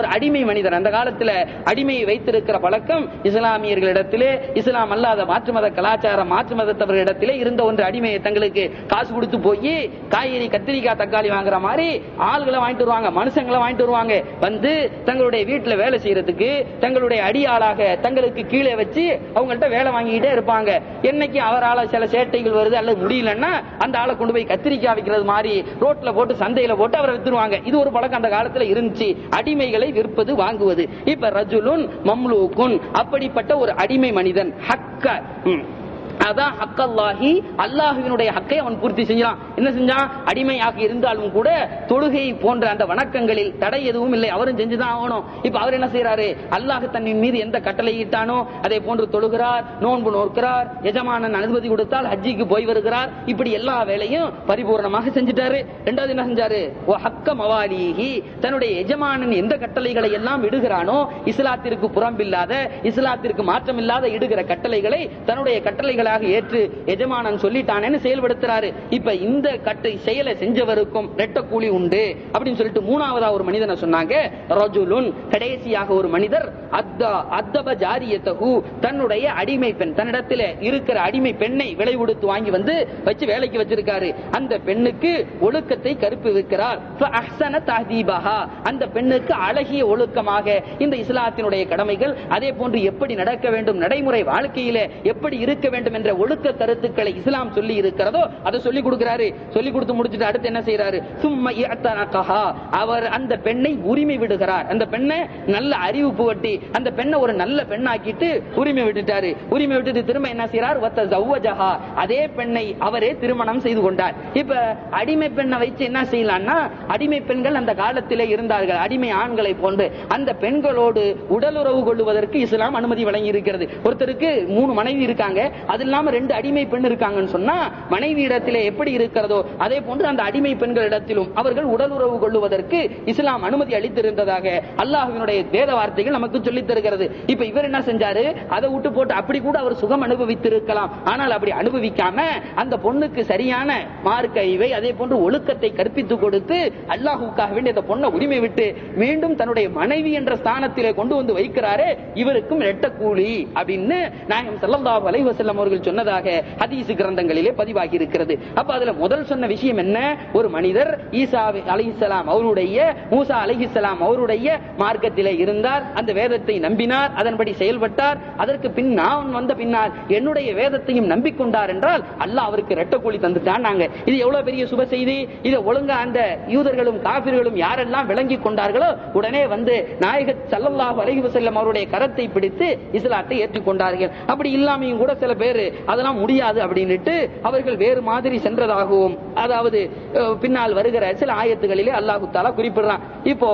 [SPEAKER 1] ஒரு அடிமை மனிதர் அந்த காலத்துல அடிமையை வைத்திருக்கிற பழக்கம் இஸ்லாமியர்களிடத்திலே இஸ்லாம் அல்லாத மாற்று மத கலாச்சாரம் மாற்று மதத்தவர்களிடத்திலே இருந்த ஒன்று அடிமையை தங்களுக்கு காசு கொடுத்து போய் காய்கறி கத்திரிக்காய் தக்காளி வாங்குற மாதிரி ஆள்களை வாங்கிட்டு வருவாங்க மனுஷங்களை வாங்கிட்டு வருவாங்க வந்து தங்களுடைய வீட்டுல வேலை செய்யறதுக்கு தங்களுடைய அடியாளாக தங்களுக்கு கீழே வச்சு அவங்கள்ட்ட வேலை வாங்கிக்கிட்டே இருப்பாங்க என்னைக்கு அவரால சில சேட்டைகள் வருது அல்லது முடியலன்னா அந்த ஆளை கொண்டு போய் கத்திரிக்காய் விற்கிறது மாதிரி ரோட்ல போட்டு சந்தையில போட்டு அவரை வித்துருவாங்க இது ஒரு பழக்கம் அந்த காலத்துல இருந்துச்சு அடிமைகளை விற்பது வாங்குவது இப்ப ரஜுலுன் மம்லூக்குன் அப்படிப்பட்ட ஒரு அடிமை மனிதன் ஹக்க ம். அதான் ஹக்கல்லாஹி அல்லாஹுவினுடைய ஹக்கை அவன் பூர்த்தி செஞ்சான் என்ன செஞ்சான் அடிமையாக இருந்தாலும் கூட தொழுகை போன்ற அந்த வணக்கங்களில் தடை எதுவும் இல்லை அவரும் செஞ்சுதான் ஆகணும் இப்ப அவர் என்ன செய்யறாரு அல்லாஹ் தன்னின் மீது எந்த கட்டளை இட்டானோ அதே போன்று தொழுகிறார் நோன்பு நோக்கிறார் எஜமானன் அனுமதி கொடுத்தால் ஹஜ்ஜிக்கு போய் வருகிறார் இப்படி எல்லா வேலையும் பரிபூர்ணமாக செஞ்சுட்டாரு ரெண்டாவது என்ன செஞ்சாரு ஓ ஹக்க மவாலிஹி தன்னுடைய எஜமானன் எந்த கட்டளைகளை எல்லாம் இடுகிறானோ இஸ்லாத்திற்கு புறம்பில்லாத இஸ்லாத்திற்கு மாற்றமில்லாத இடுகிற கட்டளைகளை தன்னுடைய கட்டளைகளாக ஏற்று எஜமானன் சொல்லிட்டானேன்னு செயல்படுத்துறாரு இப்ப இந்த கட்டை செயலை செஞ்சவருக்கும் ரெட்ட கூலி உண்டு அப்படின்னு சொல்லிட்டு மூணாவதா ஒரு மனிதனை சொன்னாங்க ரஜுலுன் கடைசியாக ஒரு மனிதர் அத்தா அத்தப ஜாரியத்தகு தன்னுடைய அடிமை பெண் தன்னிடத்துல இருக்கிற அடிமை பெண்ணை விலை கொடுத்து வாங்கி வந்து வச்சு வேலைக்கு வச்சிருக்காரு அந்த பெண்ணுக்கு ஒழுக்கத்தை கருப்பு வைக்கிறார் ஃபஅஹ்ஸன தஹதீபஹா. அந்த பெண்ணுக்கு அழகிய ஒழுக்கமாக இந்த இஸ்லாத்தினுடைய கடமைகள் அதே போன்று எப்படி நடக்க வேண்டும் நடைமுறை வாழ்க்கையில எப்படி இருக்க வேண்டும் என்ற ஒழுக்க கருத்துக்களை இஸ்லாம் சொல்லி இருக்கிறதோ அதை சொல்லி கொடுக்கிறாரு சொல்லி கொடுத்து முடிச்சுட்டு அடுத்து என்ன செய்யறாரு சும்மா இஅத்தனகஹா. அவர் அந்த பெண்ணை உரிமை விடுகிறார் அந்த பெண்ணை நல்ல அறிவு புகட்டி அந்த பெண்ணை ஒரு நல்ல பெண்ணாக்கிட்டு உரிமை விட்டுட்டாரு உரிமை விட்டுட்டு திரும்ப என்ன செய்யறார் வத்த ஜவ்வஜஹா. அதே பெண்ணை அவரே திருமணம் செய்து கொண்டார் இப்ப அடிமை பெண்ணை வச்சு என்ன செய்யலாம்னா அடிமை பெண்கள் அந்த காலத்திலே இருந்தார்கள் அடிமை ஆண்களை போன்று அந்த பெண்களோடு உடலுறவு கொள்வதற்கு இஸ்லாம் அனுமதி வழங்கி இருக்கிறது ஒருத்தருக்கு மூணு மனைவி இருக்காங்க அது இல்லாம ரெண்டு அடிமை பெண் இருக்காங்கன்னு சொன்னா மனைவி இடத்திலே எப்படி இருக்கிறதோ அதே போன்று அந்த அடிமை பெண்களிடத்திலும் அவர்கள் உடலுறவு கொள்வதற்கு இஸ்லாம் அனுமதி அளித்திருந்ததாக அல்லாஹ்வினுடைய வேத வார்த்தைகள் நமக்கு சொல்லித் தருகிறது இப்ப இவர் என்ன செஞ்சாரு அதை விட்டு போட்டு அப்படி கூட அவர் சுகம் அனுபவித்திருக்கலாம் ஆனால் அப்படி அனுபவிக்காம அந்த பொண்ணுக்கு சரியான மார்க்க அறிவை அதே போன்று ஒழுக்கத்தை கற்பித்து கொடுத்து அல்லாஹுக்காக வேண்டிய அந்த பொண்ணை உரிமை விட்டு மீண்டும் தன்னுடைய மனைவி என்ற ஸ்தானத்திலே கொண்டு வந்து வைக்கிறாரே இவருக்கும் ரெட்ட கூலி அப்படின்னு நாயகம் ஸல்லல்லாஹு அலைஹி வஸல்லம் அவர்கள் சொன்னதாக ஹதீஸ் கிரந்தங்களிலே பதிவாகி இருக்கிறது அப்ப அதுல முதல் சொன்ன விஷயம் என்ன ஒரு மனிதர் ஈசா அலைஹிஸ்ஸலாம் அவருடைய மூசா அலைஹிஸ்ஸலாம் அவருடைய மார்க்கத்திலே இருந்தார் அந்த வேதத்தை நம்பினார் அதன்படி செயல்பட்டார் அதற்கு பின் நான் வந்த பின்னால் என்னுடைய வேதத்தையும் நம்பிக்கொண்டார் என்றால் அல்லாஹ் அவருக்கு ரெட்ட கூலி தந்துட்டான் நாங்க இது எவ்வளவு பெரிய சுப செய்தி இதை ஒழுங்கா அந்த யூதர்களும் காபிர்களும் யாரெல்லாம் விளங்கி கொண்டார்களோ உடனே வந்து நாயக ஸல்லல்லாஹு அலைஹி வஸல்லம் அவருடைய கரத்தை பிடித்து இஸ்லாத்தை ஏற்றுக்கொண்டார்கள் அப்படி இல்லாமையும் கூட சில பேர் அதெல்லாம் முடியாது அப்படின்னுட்டு அவர்கள் வேறு மாதிரி சென்றதாகவும் அதாவது அஹ், பின்னால் வருகிற சில ஆயத்துகளிலே அல்லாஹு தாலா குறிப்பிடுறான் இப்போ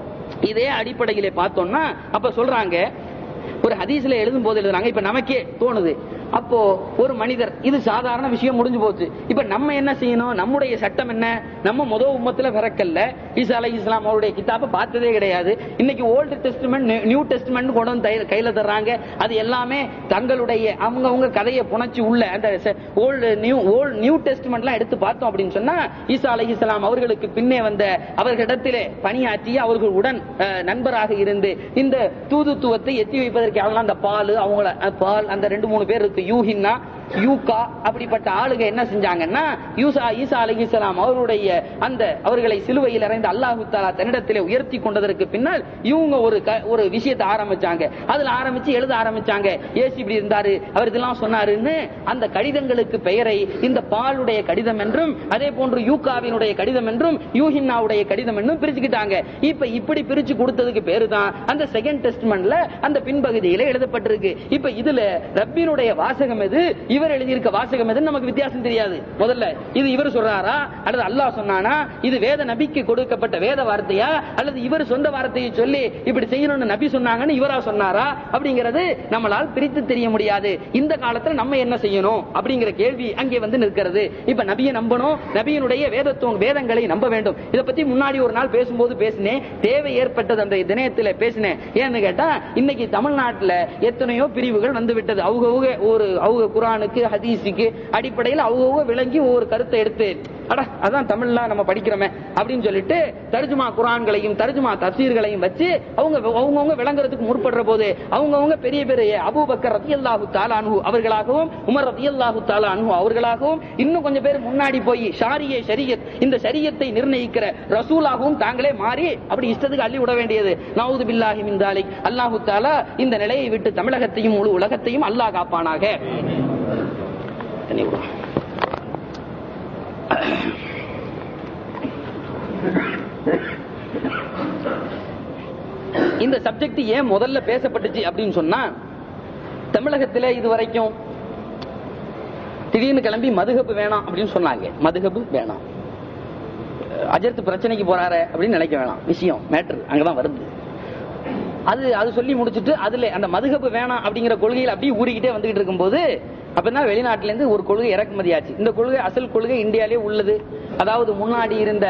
[SPEAKER 1] இதே அடிப்படையிலே பார்த்தோம்னா அப்ப சொல்றாங்க ஒரு ஹதீஸ்ல எழுதும் போது எழுதுறாங்க இப்ப நமக்கே தோணுது அப்போ ஒரு மனிதர் இது சாதாரண விஷயம் முடிஞ்சு போச்சு இப்ப நம்ம என்ன செய்யணும் நம்முடைய சட்டம் என்ன நம்ம முத உம்மத்துல பிறக்கல்ல ஈசா அலை இஸ்லாம் அவருடைய கிதாபை பார்த்ததே கிடையாது இன்னைக்கு ஓல்டு டெஸ்ட்மெண்ட் நியூ டெஸ்ட்மெண்ட் கொண்டு வந்து தை- கையில தர்றாங்க அது எல்லாமே தங்களுடைய அவங்க அவங்க கதையை புனைச்சு உள்ள அந்த ஓல்டு நியூ ஓல்டு நியூ டெஸ்ட்மெண்ட்லாம் எடுத்து பார்த்தோம் அப்படின்னு சொன்னா ஈசா அலை இஸ்லாம் அவர்களுக்கு பின்னே வந்த அவர்களிடத்திலே பணியாற்றி அவர்களுடன் அஹ், நண்பராக இருந்து இந்த தூதுத்துவத்தை எத்தி வைப்பதற்கு அவங்களாம் அந்த பால் அவங்கள அஹ், பால் அந்த ரெண்டு மூணு பேர் இருக்கு யூஹின்னா யூகா அப்படிப்பட்ட ஆளுங்க என்ன செஞ்சாங்கன்னா யூசா ஈசா அலிஹிஸ்லாம் அவருடைய அந்த அவர்களை சிலுவையில் அறைந்த அல்லாஹு தாலா தன்னிடத்திலே உயர்த்தி கொண்டதற்கு பின்னால் இவங்க ஒரு க- ஒரு விஷயத்தை ஆரம்பிச்சாங்க அதுல ஆரம்பிச்சு எழுத ஆரம்பிச்சாங்க ஏசு இப்படி இருந்தாரு அவர் இதெல்லாம் சொன்னாருன்னு அந்த கடிதங்களுக்கு பெயரை இந்த பாலுடைய கடிதம் என்றும் அதே போன்று யூகாவினுடைய கடிதம் என்றும் யூஹின்னாவுடைய கடிதம் என்றும் பிரிச்சுக்கிட்டாங்க இப்ப இப்படி பிரிச்சு கொடுத்ததுக்கு பேரு தான் அந்த செகண்ட் டெஸ்ட்மெண்ட்ல அந்த பின்பகுதியில எழுதப்பட்டிருக்கு இப்ப இதுல ரப்பினுடைய வாசகம் எது இவர் எழுதியிருக்க வாசகம் எதுன்னு நமக்கு வித்தியாசம் தெரியாது முதல்ல இது இவர் சொல்றாரா அல்லது அல்லாஹ் சொன்னானா இது வேத நபிக்கு கொடுக்கப்பட்ட வேத வார்த்தையா அல்லது இவர் சொந்த வார்த்தையை சொல்லி இப்படி செய்யணும்னு நபி சொன்னாங்கன்னு இவரா சொன்னாரா அப்படிங்கிறது நம்மளால் பிரித்து தெரிய முடியாது இந்த காலத்துல நம்ம என்ன செய்யணும் அப்படிங்கிற கேள்வி அங்கே வந்து நிற்கிறது இப்ப நபியை நம்பணும் நபியினுடைய வேதத்துவம் வேதங்களை நம்ப வேண்டும் இதை பத்தி முன்னாடி ஒரு நாள் பேசும்போது பேசினேன் தேவை ஏற்பட்டது அந்த தினயத்துல பேசினேன் ஏன்னு கேட்டா இன்னைக்கு தமிழ்நாட்டுல எத்தனையோ பிரிவுகள் வந்து விட்டது அவங்க அவங்க ஒரு அவங்க குரானுக்கு குரானுக்கு ஹதீஸுக்கு அடிப்படையில் அவங்க விளங்கி ஒவ்வொரு கருத்தை எடுத்து அட அதான் தமிழ்ல நம்ம படிக்கிறோமே அப்படின்னு சொல்லிட்டு தர்ஜுமா குரான்களையும் தர்ஜுமா தப்சீர்களையும் வச்சு அவங்க அவங்கவுங்க விளங்குறதுக்கு முற்படுற போது அவங்கவுங்க பெரிய பெரிய அபூபக்கர் ரத்தியல்லாஹு தாலானு அவர்களாகவும் உமர் ரத்தியல்லாஹு தாலானு அவர்களாகவும் இன்னும் கொஞ்சம் பேர் முன்னாடி போய் ஷாரியே ஷரியத் இந்த ஷரியத்தை நிர்ணயிக்கிற ரசூலாகவும் தாங்களே மாறி அப்படி இஷ்டத்துக்கு அள்ளி விட வேண்டியது நவுது பில்லாஹி மின் தாலிக் அல்லாஹு தாலா இந்த நிலையை விட்டு தமிழகத்தையும் முழு உலகத்தையும் அல்லாஹ் காப்பானாக தண்ணி விடுவோம். இந்த சப்ஜெக்ட் ஏன் முதல்ல பேசப்பட்டுச்சு அப்படின்னு சொன்னா தமிழகத்துல இது வரைக்கும் திடீர்னு கிளம்பி மதுகப்பு வேணாம் அப்படின்னு சொன்னாங்க மதுகப்பு வேணாம் அஜர்த்து பிரச்சனைக்கு போறாரு அப்படின்னு நினைக்க வேணாம் விஷயம் மேட்ரு அங்கதான் வருது அது அது சொல்லி முடிச்சுட்டு அதுல அந்த மதுகப்பு வேணாம் அப்படிங்கிற கொள்கையில் அப்படியே ஊறிக்கிட்டே வந்துகிட்டு இருக்கும்போது அப்பதான் வெளிநாட்டுல இருந்து ஒரு கொள்கை இறக்குமதி ஆச்சு இந்த கொள்கை அசல் கொள்கை இந்தியாலே உள்ளது அதாவது முன்னாடி இருந்த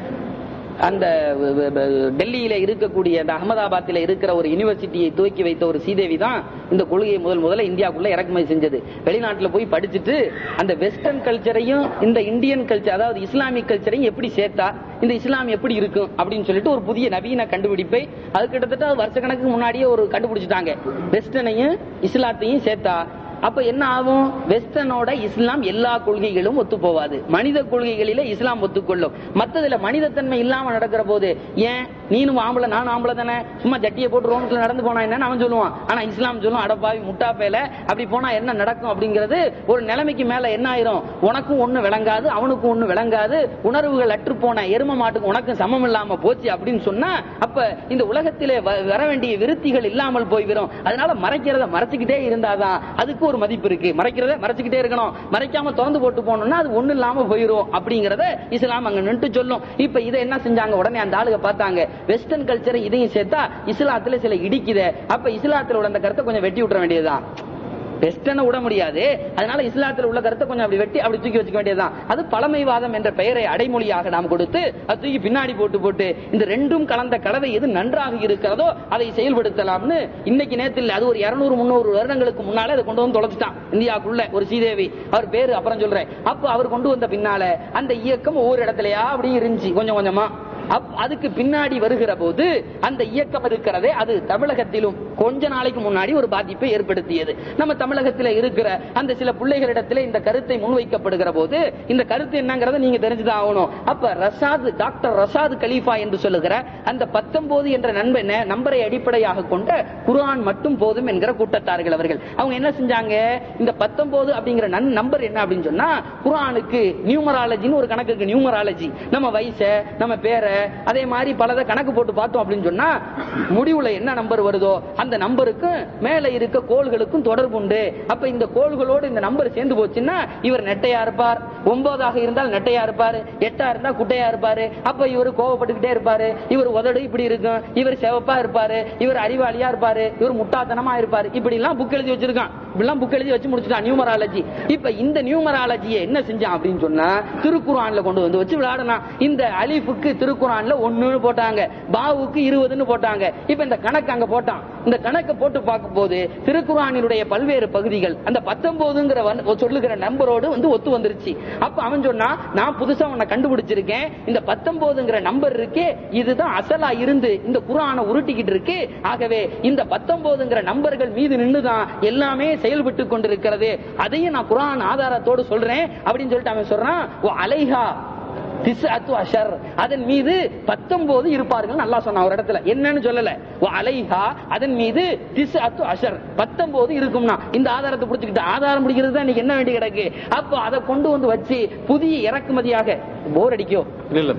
[SPEAKER 1] அந்த வ- வ- வ- டெல்லியில இருக்கக்கூடிய அந்த அகமதாபாத்தில இருக்கிற ஒரு யூனிவர்சிட்டியை துவக்கி வைத்த ஒரு சீதேவி தான் இந்த கொள்கையை முதல் முதல்ல இந்தியாக்குள்ள இறக்குமதி செஞ்சது வெளிநாட்டுல போய் படிச்சுட்டு அந்த வெஸ்டர்ன் கல்ச்சரையும் இந்த இந்தியன் கல்ச்சர் அதாவது இஸ்லாமிக் கல்ச்சரையும் எப்படி சேர்த்தா இந்த இஸ்லாம் எப்படி இருக்கும் அப்படின்னு சொல்லிட்டு ஒரு புதிய நவீன கண்டுபிடிப்பை அது கிட்டத்தட்ட வருஷ கணக்கு முன்னாடியே ஒரு கண்டுபிடிச்சிட்டாங்க வெஸ்டர்னையும் இஸ்லாத்தையும் சேர்த்தா அப்ப என்ன ஆகும் வெஸ்டர்னோட இஸ்லாம் எல்லா கொள்கைகளும் ஒத்து போவாது மனித கொள்கைகளில இஸ்லாம் ஒத்துக்கொள்ளும் மத்ததுல மனிதத்தன்மை இல்லாம நடக்கிற போது ஏன் நீனும் ஆம்பளை நானும் ஆம்பளை தானே சும்மா ஜட்டியை போட்டு ரோட்ல நடந்து போனா என்னன்னு அவன் சொல்லுவான் ஆனா இஸ்லாம் சொல்லும் அடப்பாவி முட்டா பேல அப்படி போனா என்ன நடக்கும் அப்படிங்கிறது ஒரு நிலைமைக்கு மேல என்ன ஆயிரும் உனக்கும் ஒண்ணு விளங்காது அவனுக்கும் ஒண்ணு விளங்காது உணர்வுகள் அற்று போன எரும மாட்டுக்கு உனக்கும் சமம் இல்லாம போச்சு அப்படின்னு சொன்னா அப்ப இந்த உலகத்திலே வ- வர வேண்டிய விருத்திகள் இல்லாமல் போய்விடும் அதனால மறைக்கிறத மறைச்சுக்கிட்டே இருந்தாதான் அதுக்கு ஒரு மதிப்பு இருக்கு மறைக்கிறத மறைச்சுக்கிட்டே இருக்கணும் மறைக்காம திறந்து போட்டு போனோம்னா அது ஒண்ணு இல்லாம போயிரும் அப்படிங்கறத இஸ்லாம் அங்க நின்று சொல்லும் இப்ப இதை என்ன செஞ்சாங்க உடனே அந்த ஆளுங்க பார்த்தாங்க வெஸ்டர்ன் கல்ச்சரை இதையும் சேர்த்தா இஸ்லாத்துல சில இடிக்குதே அப்ப இஸ்லாத்துல உள்ள அந்த கருத்தை கொஞ்சம் வெட்டி விட்டுற வேண்டியதுதான் வெஸ்டர்னை விட முடியாது அதனால இஸ்லாத்தில் உள்ள கருத்தை கொஞ்சம் அப்படி வெட்டி அப்படி தூக்கி வச்சுக்க வேண்டியதுதான் அது பழமைவாதம் என்ற பெயரை அடைமொழியாக நாம் கொடுத்து அது தூக்கி பின்னாடி போட்டு போட்டு இந்த ரெண்டும் கலந்த கலவை எது நன்றாக இருக்கிறதோ அதை செயல்படுத்தலாம்னு இன்னைக்கு நேரத்தில் அது ஒரு இருநூறு முந்நூறு வருடங்களுக்கு முன்னாலே அதை கொண்டு வந்து தொலைச்சிட்டான் இந்தியாவுக்குள்ள ஒரு சீதேவி அவர் பேரு அப்புறம் சொல்றேன் அப்ப அவர் கொண்டு வந்த பின்னால அந்த இயக்கம் ஒவ்வொரு இடத்துலயா அப்படி இருந்துச்சு கொஞ்சம் கொஞ்சமா அப்- அதுக்கு பின்னாடி வருகிற போது அந்த இயக்கம் இருக்கிறதே அது தமிழகத்திலும் கொஞ்ச நாளைக்கு முன்னாடி ஒரு பாதிப்பை ஏற்படுத்தியது நம்ம தமிழகத்தில் இருக்கிற அந்த சில பிள்ளைகளிடத்தில் இந்த கருத்தை முன்வைக்கப்படுகிற போது இந்த கருத்து என்னங்கறத நீங்க தெரிஞ்சுதான் ஆகணும் அப்ப ரசாத் டாக்டர் ரசாத் கலீஃபா என்று சொல்லுகிற அந்த பத்தொன்பது என்ற நண்ப ந- நம்பரை அடிப்படையாக கொண்ட குர்ஆன் மட்டும் போதும் என்கிற கூட்டத்தார்கள் அவர்கள் அவங்க என்ன செஞ்சாங்க இந்த பத்தொன்பது அப்படிங்கிற நன் நம்பர் என்ன அப்படின்னு சொன்னா குர்ஆனுக்கு நியூமராலஜின்னு ஒரு கணக்கு இருக்கு நியூமராலஜி நம்ம வயசை நம்ம பேரை அதே மாதிரி பலதை கணக்கு போட்டு பார்த்தோம் அப்படின்னு சொன்னா முடிவுல என்ன நம்பர் வருதோ அந்த நம்பருக்கும் மேல இருக்க கோள்களுக்கும் தொடர்பு உண்டு அப்ப இந்த கோள்களோடு இந்த நம்பர் சேர்ந்து போச்சுன்னா இவர் நெட்டையா இருப்பார் ஒன்பதாக இருந்தால் நெட்டையா இருப்பாரு எட்டா இருந்தா குட்டையா இருப்பாரு அப்ப இவர் கோவப்பட்டுக்கிட்டே இருப்பாரு இவர் உதடு இப்படி இருக்கும் இவர் சிவப்பா இருப்பாரு இவர் அறிவாளியா இருப்பாரு இவர் முட்டாத்தனமா இருப்பாரு இப்படி எல்லாம் புக் எழுதி வச்சிருக்கான் இப்படிலாம் புக் எழுதி வச்சு முடிச்சுட்டான் நியூமராலஜி இப்ப இந்த நியூமராலஜியை என்ன செஞ்சான் அப்படின்னு சொன்னா திருக்குறான்ல கொண்டு வந்து வச்சு விளையாடலாம் இந்த அலிஃபுக்கு திருக்குறான்ல ஒண்ணுன்னு போட்டாங்க பாவுக்கு இருபதுன்னு போட்டாங்க இப்ப இந்த கணக்கு அங்க போட்டான் இந்த கணக்கை போட்டு பார்க்கும் போது திருக்குறானினுடைய பல்வேறு பகுதிகள் அந்த பத்தொன்பதுங்கிற வந்து- சொல்லுகிற நம்பரோடு வந்து ஒத்து வந்துருச்சு அப்ப அவன் சொன்னா நான் புதுசா உன்னை கண்டுபிடிச்சிருக்கேன் இந்த பத்தொன்பதுங்கிற நம்பர் இருக்கே இதுதான் அசலா இருந்து இந்த குரானை உருட்டிக்கிட்டு இருக்கு ஆகவே இந்த பத்தொன்பதுங்கிற நம்பர்கள் மீது நின்னுதான் எல்லாமே செயல்பட்டு கொண்டிருக்கிறது அதையும் நான் குரான் ஆதாரத்தோடு சொல்றேன் அப்படின்னு சொல்லிட்டு அவன் சொல்றான் "ஓ அலைஹா திஸ்அத்து அஷர் அதன் மீது பத்தொன்பது இருப்பார்கள் நல்லா சொன்ன ஒரு இடத்துல என்னன்னு சொல்லல "வ அலைஹா அதன் மீது திஸ்அத்து அஷர் பத்தொன்பது இருக்கும்னா இந்த ஆதாரத்தை பிடிச்சுக்கிட்டு ஆதாரம் பிடிக்கிறது தான் இன்னைக்கு என்ன வேண்டி கிடக்கு அப்போ அதை கொண்டு வந்து வச்சு புதிய இறக்குமதியாக போர் அடிக்கோ
[SPEAKER 2] இல்ல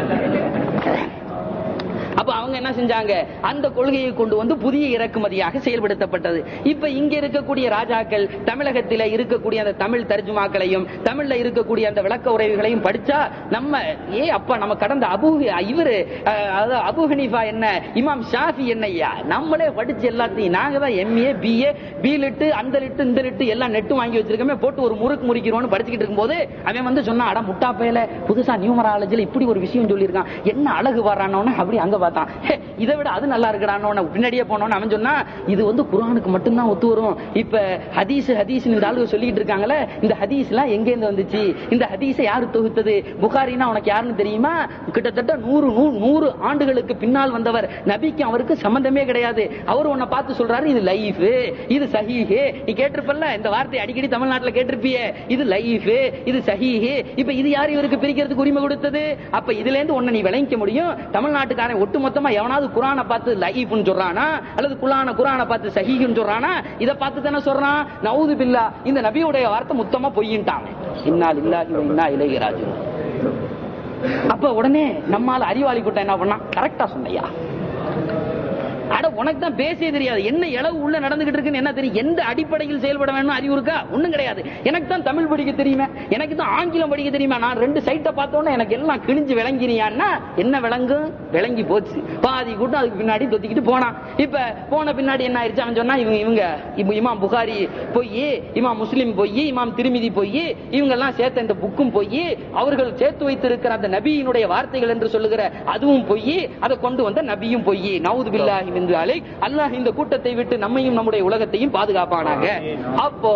[SPEAKER 2] இல்ல
[SPEAKER 1] அப்ப அவங்க என்ன செஞ்சாங்க அந்த கொள்கையை கொண்டு வந்து புதிய இறக்குமதியாக செயல்படுத்தப்பட்டது இப்ப இங்க இருக்கக்கூடிய ராஜாக்கள் தமிழகத்தில இருக்கக்கூடிய அந்த தமிழ் தர்ஜுமாக்களையும் தமிழ்ல இருக்கக்கூடிய அந்த விளக்க உரைகளையும் படிச்சா நம்ம ஏ அப்பா நம்ம கடந்த அபு இவரு அஹ், அதாவது அபு ஹனீஃபா என்ன இமாம் ஷாஃபி என்னய்யா நம்மளே படிச்சு எல்லாத்தையும் நாங்க தான் எம்ஏ பிஏ பி லிட்டு அந்த லிட்டு இந்த லிட்டு எல்லாம் நெட்டு வாங்கி வச்சிருக்கோமே போட்டு ஒரு முறுக்கு முறிக்கிறோம்னு படிச்சுக்கிட்டு இருக்கும்போது அவன் வந்து சொன்னா அட முட்டா பயல புதுசா நியூமராலஜில இப்படி ஒரு விஷயம் சொல்லியிருக்கான் என்ன அழகு வர்றானோன்னு அப்படி அங்க பார்த்தான் "ஹே, இதை விட அது நல்லா இருக்கடான்னு பின்னாடியே போனோன்னு அவன் சொன்னா இது வந்து குரானுக்கு மட்டும்தான் ஒத்து வரும் இப்ப ஹதீஸ் ஹதீஸ் இந்த ஆளுங்க சொல்லிட்டு இருக்காங்களே இந்த ஹதீஸ் எல்லாம் எங்க இருந்து வந்துச்சு இந்த ஹதீஸை யாரு தொகுத்தது புகாரினா உனக்கு யாருன்னு தெரியுமா கிட்டத்தட்ட நூறு நூ- நூறு ஆண்டுகளுக்கு பின்னால் வந்தவர் நபிக்கு அவருக்கு சம்பந்தமே கிடையாது அவர் உன்னை பார்த்து சொல்றாரு இது லைஃப் இது சஹீஹு நீ கேட்டிருப்பல்ல இந்த வார்த்தை அடிக்கடி தமிழ்நாட்டுல கேட்டிருப்பியே இது லைஃப் இது சஹீஹு இப்ப இது யார் இவருக்கு பிரிக்கிறதுக்கு உரிமை கொடுத்தது அப்ப இதுல இருந்து ஒண்ணு நீ விளங்கிக்க முடியும் தமிழ்நாட்டுக்காரன் ஒட்டு மொத்தமா எவனாவது குரானை பார்த்து லைஃப்னு சொல்றானா அல்லது குலான குரானை பார்த்து சஹீஹுன்னு சொல்றானா இத பார்த்து தானே சொல்றான் நவுது பில்லா இந்த நபியுடைய வார்த்தை மொத்தமா பொய்யின்ட்டான் இன்னால் இல்லாஹி வ இன்னா இலைஹி ராஜிஊன் அப்ப உடனே நம்மால அறிவாளி கூட்டம் என்ன பண்ணா கரெக்டா சொன்னையா அட உனக்கு தான் பேசவே தெரியாது என்ன இளவு உள்ள நடந்துகிட்டு இருக்குன்னு என்ன தெரியும் எந்த அடிப்படையில் செயல்பட வேணும் அறிவு இருக்கா ஒண்ணும் கிடையாது எனக்கு தான் தமிழ் படிக்க தெரியுமே எனக்கு தான் ஆங்கிலம் படிக்க தெரியுமா நான் ரெண்டு சைட்டை பார்த்தோன்னே எனக்கு எல்லாம் கிழிஞ்சு விளங்கினியான்னா என்ன விளங்கும் விளங்கி போச்சு பாதி கூட்டம் அதுக்கு பின்னாடி தொத்திக்கிட்டு போனான் இப்ப போன பின்னாடி என்ன ஆயிடுச்சு அவன் சொன்னா இவங்க இவங்க இப்ப இமாம் புகாரி பொய் இமாம் முஸ்லிம் பொய் இமாம் திருமிதி பொய் இவங்க எல்லாம் சேர்த்த இந்த புக்கும் பொய் அவர்கள் சேர்த்து வைத்திருக்கிற அந்த நபியினுடைய வார்த்தைகள் என்று சொல்லுகிற அதுவும் பொய் அதை கொண்டு வந்த நபியும் பொய் நவுது பில்லாஹி மிந்து அலை அல்லாஹ் இந்த கூட்டத்தை விட்டு நம்மையும் நம்முடைய உலகத்தையும் பாதுகாப்பானாக அப்போ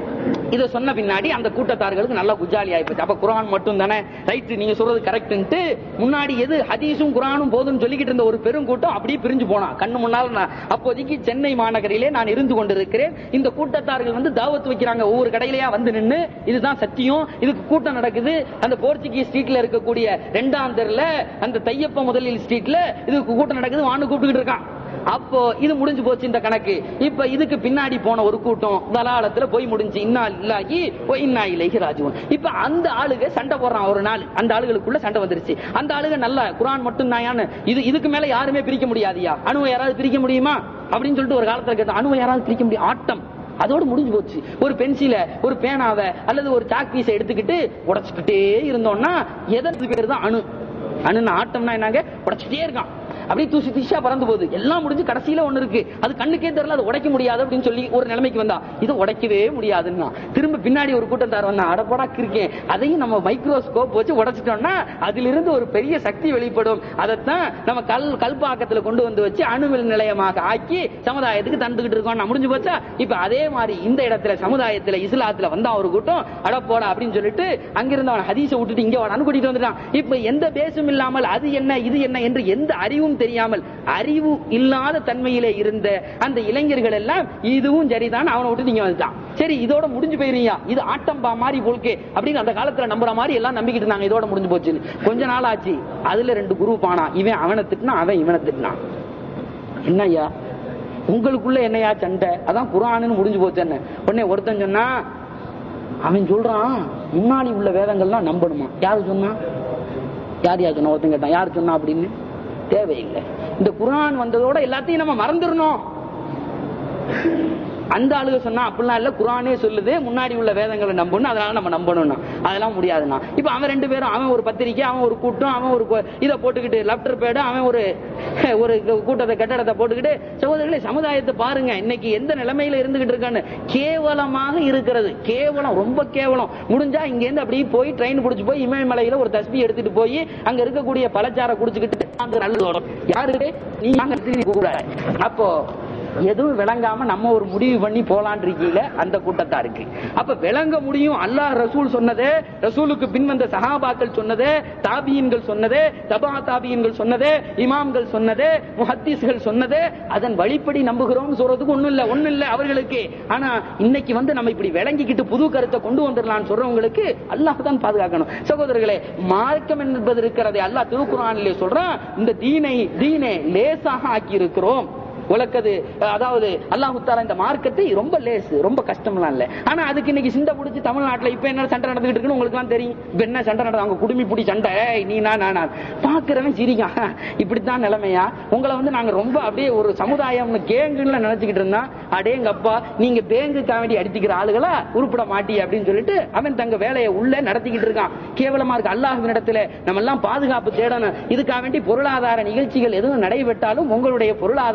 [SPEAKER 1] இத சொன்ன பின்னாடி அந்த கூட்டத்தார்களுக்கு நல்லா குஜாலி ஆயிப்போச்சு அப்ப குரான் மட்டும் தானே ரைட் நீங்க சொல்றது கரெக்ட்ன்ட்டு முன்னாடி எது ஹதீஸும் குரானும் போதும்னு சொல்லிக்கிட்டு இருந்த ஒரு பெரும் கூட்டம் அப்படியே பிரிஞ்சு போனான் கண்ணு முன்னால் நான் அப்போதைக்கு சென்னை மாநகரிலே நான் இருந்து கொண்டிருக்கிறேன் இந்த கூட்டத்தார்கள் வந்து தாவத் வைக்கிறாங்க ஒவ்வொரு கடையிலயா வந்து நின்னு இதுதான் சத்தியம் இதுக்கு கூட்டம் நடக்குது அந்த போர்ச்சுகீஸ் ஸ்ட்ரீட்ல இருக்கக்கூடிய ரெண்டாம் தெருல அந்த தையப்ப முதலில் ஸ்ட்ரீட்ல இதுக்கு கூட்டம் நடக்குது வான்னு கூப்பிட்டுக்கிட்டு இருக்கான் அப்போ இது முடிஞ்சு போச்சு இந்த கணக்கு இப்ப இதுக்கு பின்னாடி போன ஒரு கூட்டம் தலாலத்துல போய் முடிஞ்சு இன்னா இல்லாகி இன்னா இலகி ராஜுவன் இப்ப அந்த ஆளுக சண்டை போடுறான் ஒரு நாள் அந்த ஆளுகளுக்குள்ள சண்டை வந்துருச்சு அந்த ஆளுக நல்ல குரான் மட்டும் தாயான்னு இது இதுக்கு மேல யாருமே பிரிக்க முடியாதியா அணுவை யாராவது பிரிக்க முடியுமா அப்படின்னு சொல்லிட்டு ஒரு காலத்துல கேட்டோம் அணுவை யாராவது பிரிக்க முடியும் ஆட்டம் அதோட முடிஞ்சு போச்சு ஒரு பென்சில ஒரு பேனாவை அல்லது ஒரு சாக் பீஸை எடுத்துக்கிட்டு உடைச்சுக்கிட்டே இருந்தோம்னா எதற்கு பேர் தான் அணு அணுன்னு ஆட்டம்னா என்னங்க உடைச்சிட்டே இருக்கான் அப்படியே தூசி தூசியா பறந்து போகுது எல்லாம் முடிஞ்சு கடைசியில ஒண்ணு இருக்கு அது கண்ணுக்கே தெரியல அது உடைக்க முடியாது அப்படின்னு சொல்லி ஒரு நிலைமைக்கு வந்தா இது உடைக்கவே முடியாதுன்னா திரும்ப பின்னாடி ஒரு கூட்டத்தார் வந்தா அடப்படா இருக்கேன் அதையும் நம்ம மைக்ரோஸ்கோப் வச்சு உடைச்சிட்டோம்னா அதிலிருந்து ஒரு பெரிய சக்தி வெளிப்படும் அதைத்தான் நம்ம கல் கல்பாக்கத்துல கொண்டு வந்து வச்சு அணுவில் நிலையமாக ஆக்கி சமுதாயத்துக்கு தந்துகிட்டு இருக்கோம் முடிஞ்சு போச்சா இப்ப அதே மாதிரி இந்த இடத்துல சமுதாயத்துல இஸ்லாத்துல வந்தா ஒரு கூட்டம் அட போடா அப்படின்னு சொல்லிட்டு அங்கிருந்து அவன் ஹதீஸை விட்டுட்டு இங்க அவன் கூட்டிட்டு வந்துட்டான் இப்ப எந்த பேசும் இல்லாமல் அது என்ன இது என்ன என்று எந்த அறிவும் தெரியாமல் அறிவு இல்லாத தன்மையிலே இருந்த அந்த இளைஞர்கள் எல்லாம் இதுவும் சரிதான் அவனை விட்டு நீங்க வந்துட்டான் சரி இதோட முடிஞ்சு போயிருந்தா இது ஆட்டம்பா மாதிரி போல்கே அப்படின்னு அந்த காலத்துல நம்புற மாதிரி எல்லாம் நம்பிக்கிட்டு இருந்தாங்க இதோட முடிஞ்சு போச்சுன்னு கொஞ்ச நாள் ஆச்சு அதுல ரெண்டு குரூப் ஆனா இவன் அவனை திட்டினா அவன் இவனை திட்டினான் என்ன ஐயா உங்களுக்குள்ள என்னையா சண்டை அதான் குரானுன்னு முடிஞ்சு போச்சு என்ன உடனே ஒருத்தன் சொன்னா அவன் சொல்றான் முன்னாடி உள்ள வேதங்கள்லாம் நம்பணுமா யாரு சொன்னா யார் யார் சொன்னா ஒருத்தன் கேட்டான் யார் சொன்னா அப்படின்னு தேவையில்லை இந்த குரான் வந்ததோட எல்லாத்தையும் நம்ம மறந்துடணும் அந்த ஆளுக சொன்னா அப்படிலாம் இல்ல குரானே சொல்லுது முன்னாடி உள்ள வேதங்களை நம்பணும் அதனால நம்ம நம்பணும்னா அதெல்லாம் முடியாதுண்ணா இப்ப அவன் ரெண்டு பேரும் அவன் ஒரு பத்திரிக்கை அவன் ஒரு கூட்டம் அவன் ஒரு கு- இதை போட்டுக்கிட்டு லெப்டர் பேடு அவன் ஒரு ஒரு கூட்டத்தை கட்டடத்தை போட்டுக்கிட்டு சகோதரர்களே சமுதாயத்தை பாருங்க இன்னைக்கு எந்த நிலைமையில இருந்துகிட்டு இருக்கான்னு கேவலமாக இருக்கிறது கேவலம் ரொம்ப கேவலம் முடிஞ்சா இங்க இருந்து அப்படியே போய் ட்ரெயின் பிடிச்சு போய் இமயமலையில ஒரு தஸ்பி எடுத்துட்டு போய் அங்க இருக்கக்கூடிய பழச்சாரை குடிச்சுக்கிட்டு அங்க நல்ல யாரு நீ அங்க திரும்பி கூடாது அப்போ எதுவும் விளங்காம நம்ம ஒரு முடிவு பண்ணி போலான் இருக்கீல அந்த கூட்டத்தா இருக்கு அப்ப விளங்க முடியும் அல்லாஹ் ரசூல் சொன்னதே ரசூலுக்கு பின் வந்த சஹாபாக்கள் சொன்னதே தாபியன்கள் சொன்னதே தபா தாபியன்கள் சொன்னதே இமாம்கள் சொன்னதே முஹத்தீஸ்கள் சொன்னதே அதன் வழிப்படி நம்புகிறோம் சொல்றதுக்கு ஒண்ணும் இல்ல ஒண்ணும் இல்ல அவர்களுக்கு ஆனா இன்னைக்கு வந்து நம்ம இப்படி விளங்கிக்கிட்டு புது கருத்தை கொண்டு வந்துடலாம்னு சொல்றவங்களுக்கு அல்லாஹ் தான் பாதுகாக்கணும் சகோதரர்களே மார்க்கம் என்பது இருக்கிறதை அல்லாஹ் திருக்குறானிலே சொல்றான் இந்த தீனை தீனை லேசாக ஆக்கி இருக்கிறோம் உலக்கது அதாவது அல்லாஹு தாலா இந்த மார்க்கத்தை ரொம்ப லேஸ் ரொம்ப கஷ்டம்லாம் இல்ல ஆனா அதுக்கு இன்னைக்கு சிண்டை பிடிச்சி தமிழ்நாட்டுல இப்ப என்ன சண்டை நடந்துகிட்டு இருக்குன்னு உங்களுக்கு எல்லாம் தெரியும் இப்ப என்ன சண்டை நடந்து அங்க குடுமி பிடி சண்டை ஏய், நீ நான் நான் பாக்குறவன் சிரிக்கான் இப்படித்தான் நிலைமையா உங்களை வந்து நாங்க ரொம்ப அப்படியே ஒரு சமுதாயம் கேங்குன்னு நினைச்சுக்கிட்டு இருந்தா அடேங்கப்பா நீங்க பேங்குக்காக வேண்டி அடித்துக்கிற ஆளுகளா உருப்பிட மாட்டி அப்படின்னு சொல்லிட்டு அவன் தங்க வேலையை உள்ள நடத்திக்கிட்டு இருக்கான் கேவலமா இருக்கு அல்லாஹ்வின் இடத்துல நம்ம எல்லாம் பாதுகாப்பு தேடணும் இதுக்காக வேண்டி பொருளாதார நிகழ்ச்சிகள் எதுவும் நடைபெற்றாலும் உங்களுடைய பொருளாதாரத்தை இதுக்கு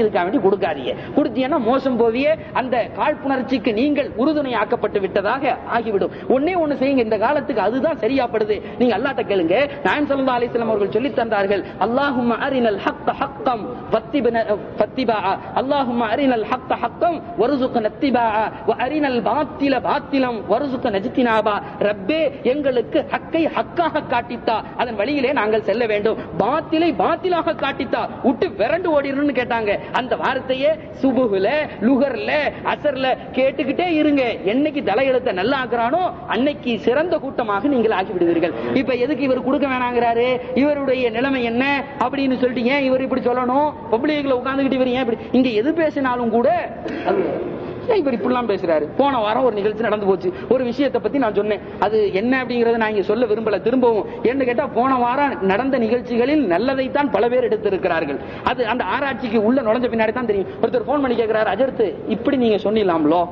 [SPEAKER 1] அப்படிங்கிறதுக்காக வேண்டி கொடுக்காதீங்க கொடுத்தீங்கன்னா மோசம் போவியே அந்த காழ்ப்புணர்ச்சிக்கு நீங்கள் உறுதுணை ஆக்கப்பட்டு விட்டதாக ஆகிவிடும் ஒன்னே ஒண்ணு செய்யுங்க இந்த காலத்துக்கு அதுதான் சரியாப்படுது நீங்க அல்லாட்ட கேளுங்க நாயம் சல்லா அலிஸ்லாம் அவர்கள் சொல்லி தந்தார்கள் அல்லாஹும் அரினல் ஹக்க ஹக்கம் ஃபத்திபா அல்லாஹும் அரினல் ஹக்க ஹக்கம் வருசுக்க நத்திபா அரினல் பாத்தில பாத்திலம் வருசுக்க நஜித்தினாபா ரப்பே எங்களுக்கு ஹக்கை ஹக்காக காட்டித்தா அதன் வழியிலே நாங்கள் செல்ல வேண்டும் பாத்திலை பாத்திலாக காட்டித்தா விட்டு விரண்டு ஓடிடணும்னு கேட்டாங்க அந்த வார்த்தையே சுபுகுல லுகர்ல அசர்ல கேட்டுக்கிட்டே இருங்க என்னைக்கு தலையெழுத்த நல்லா ஆக்குறானோ அன்னைக்கு சிறந்த கூட்டமாக நீங்கள் ஆக்கி விடுவீர்கள் இப்ப எதுக்கு இவர் கொடுக்க வேணாங்கிறாரு இவருடைய நிலைமை என்ன அப்படின்னு சொல்லிட்டு ஏன் இவர் இப்படி சொல்லணும் பப்ளிக்ல உட்கார்ந்துகிட்டு இவர் ஏன் இப்படி இங்க எது பேசினாலும் கூட அது ஏன் இவர் இப்படிலாம் பேசுறாரு போன வாரம் ஒரு நிகழ்ச்சி நடந்து போச்சு ஒரு விஷயத்தை பத்தி நான் சொன்னேன் அது என்ன அப்படிங்கறத நான் இங்க சொல்ல விரும்பல திரும்பவும் என்ன கேட்டா போன வாரம் நடந்த நிகழ்ச்சிகளில் நல்லதைத்தான் பல பேர் எடுத்திருக்கிறார்கள் அது அந்த ஆராய்ச்சிக்கு உள்ள நுழைஞ்ச பின்னாடி தான் தெரியும் ஒருத்தர் போன் பண்ணி கேட்கிறாரு அஜர்த்து இப்படி நீங்க சொன்னிடலாம்லோ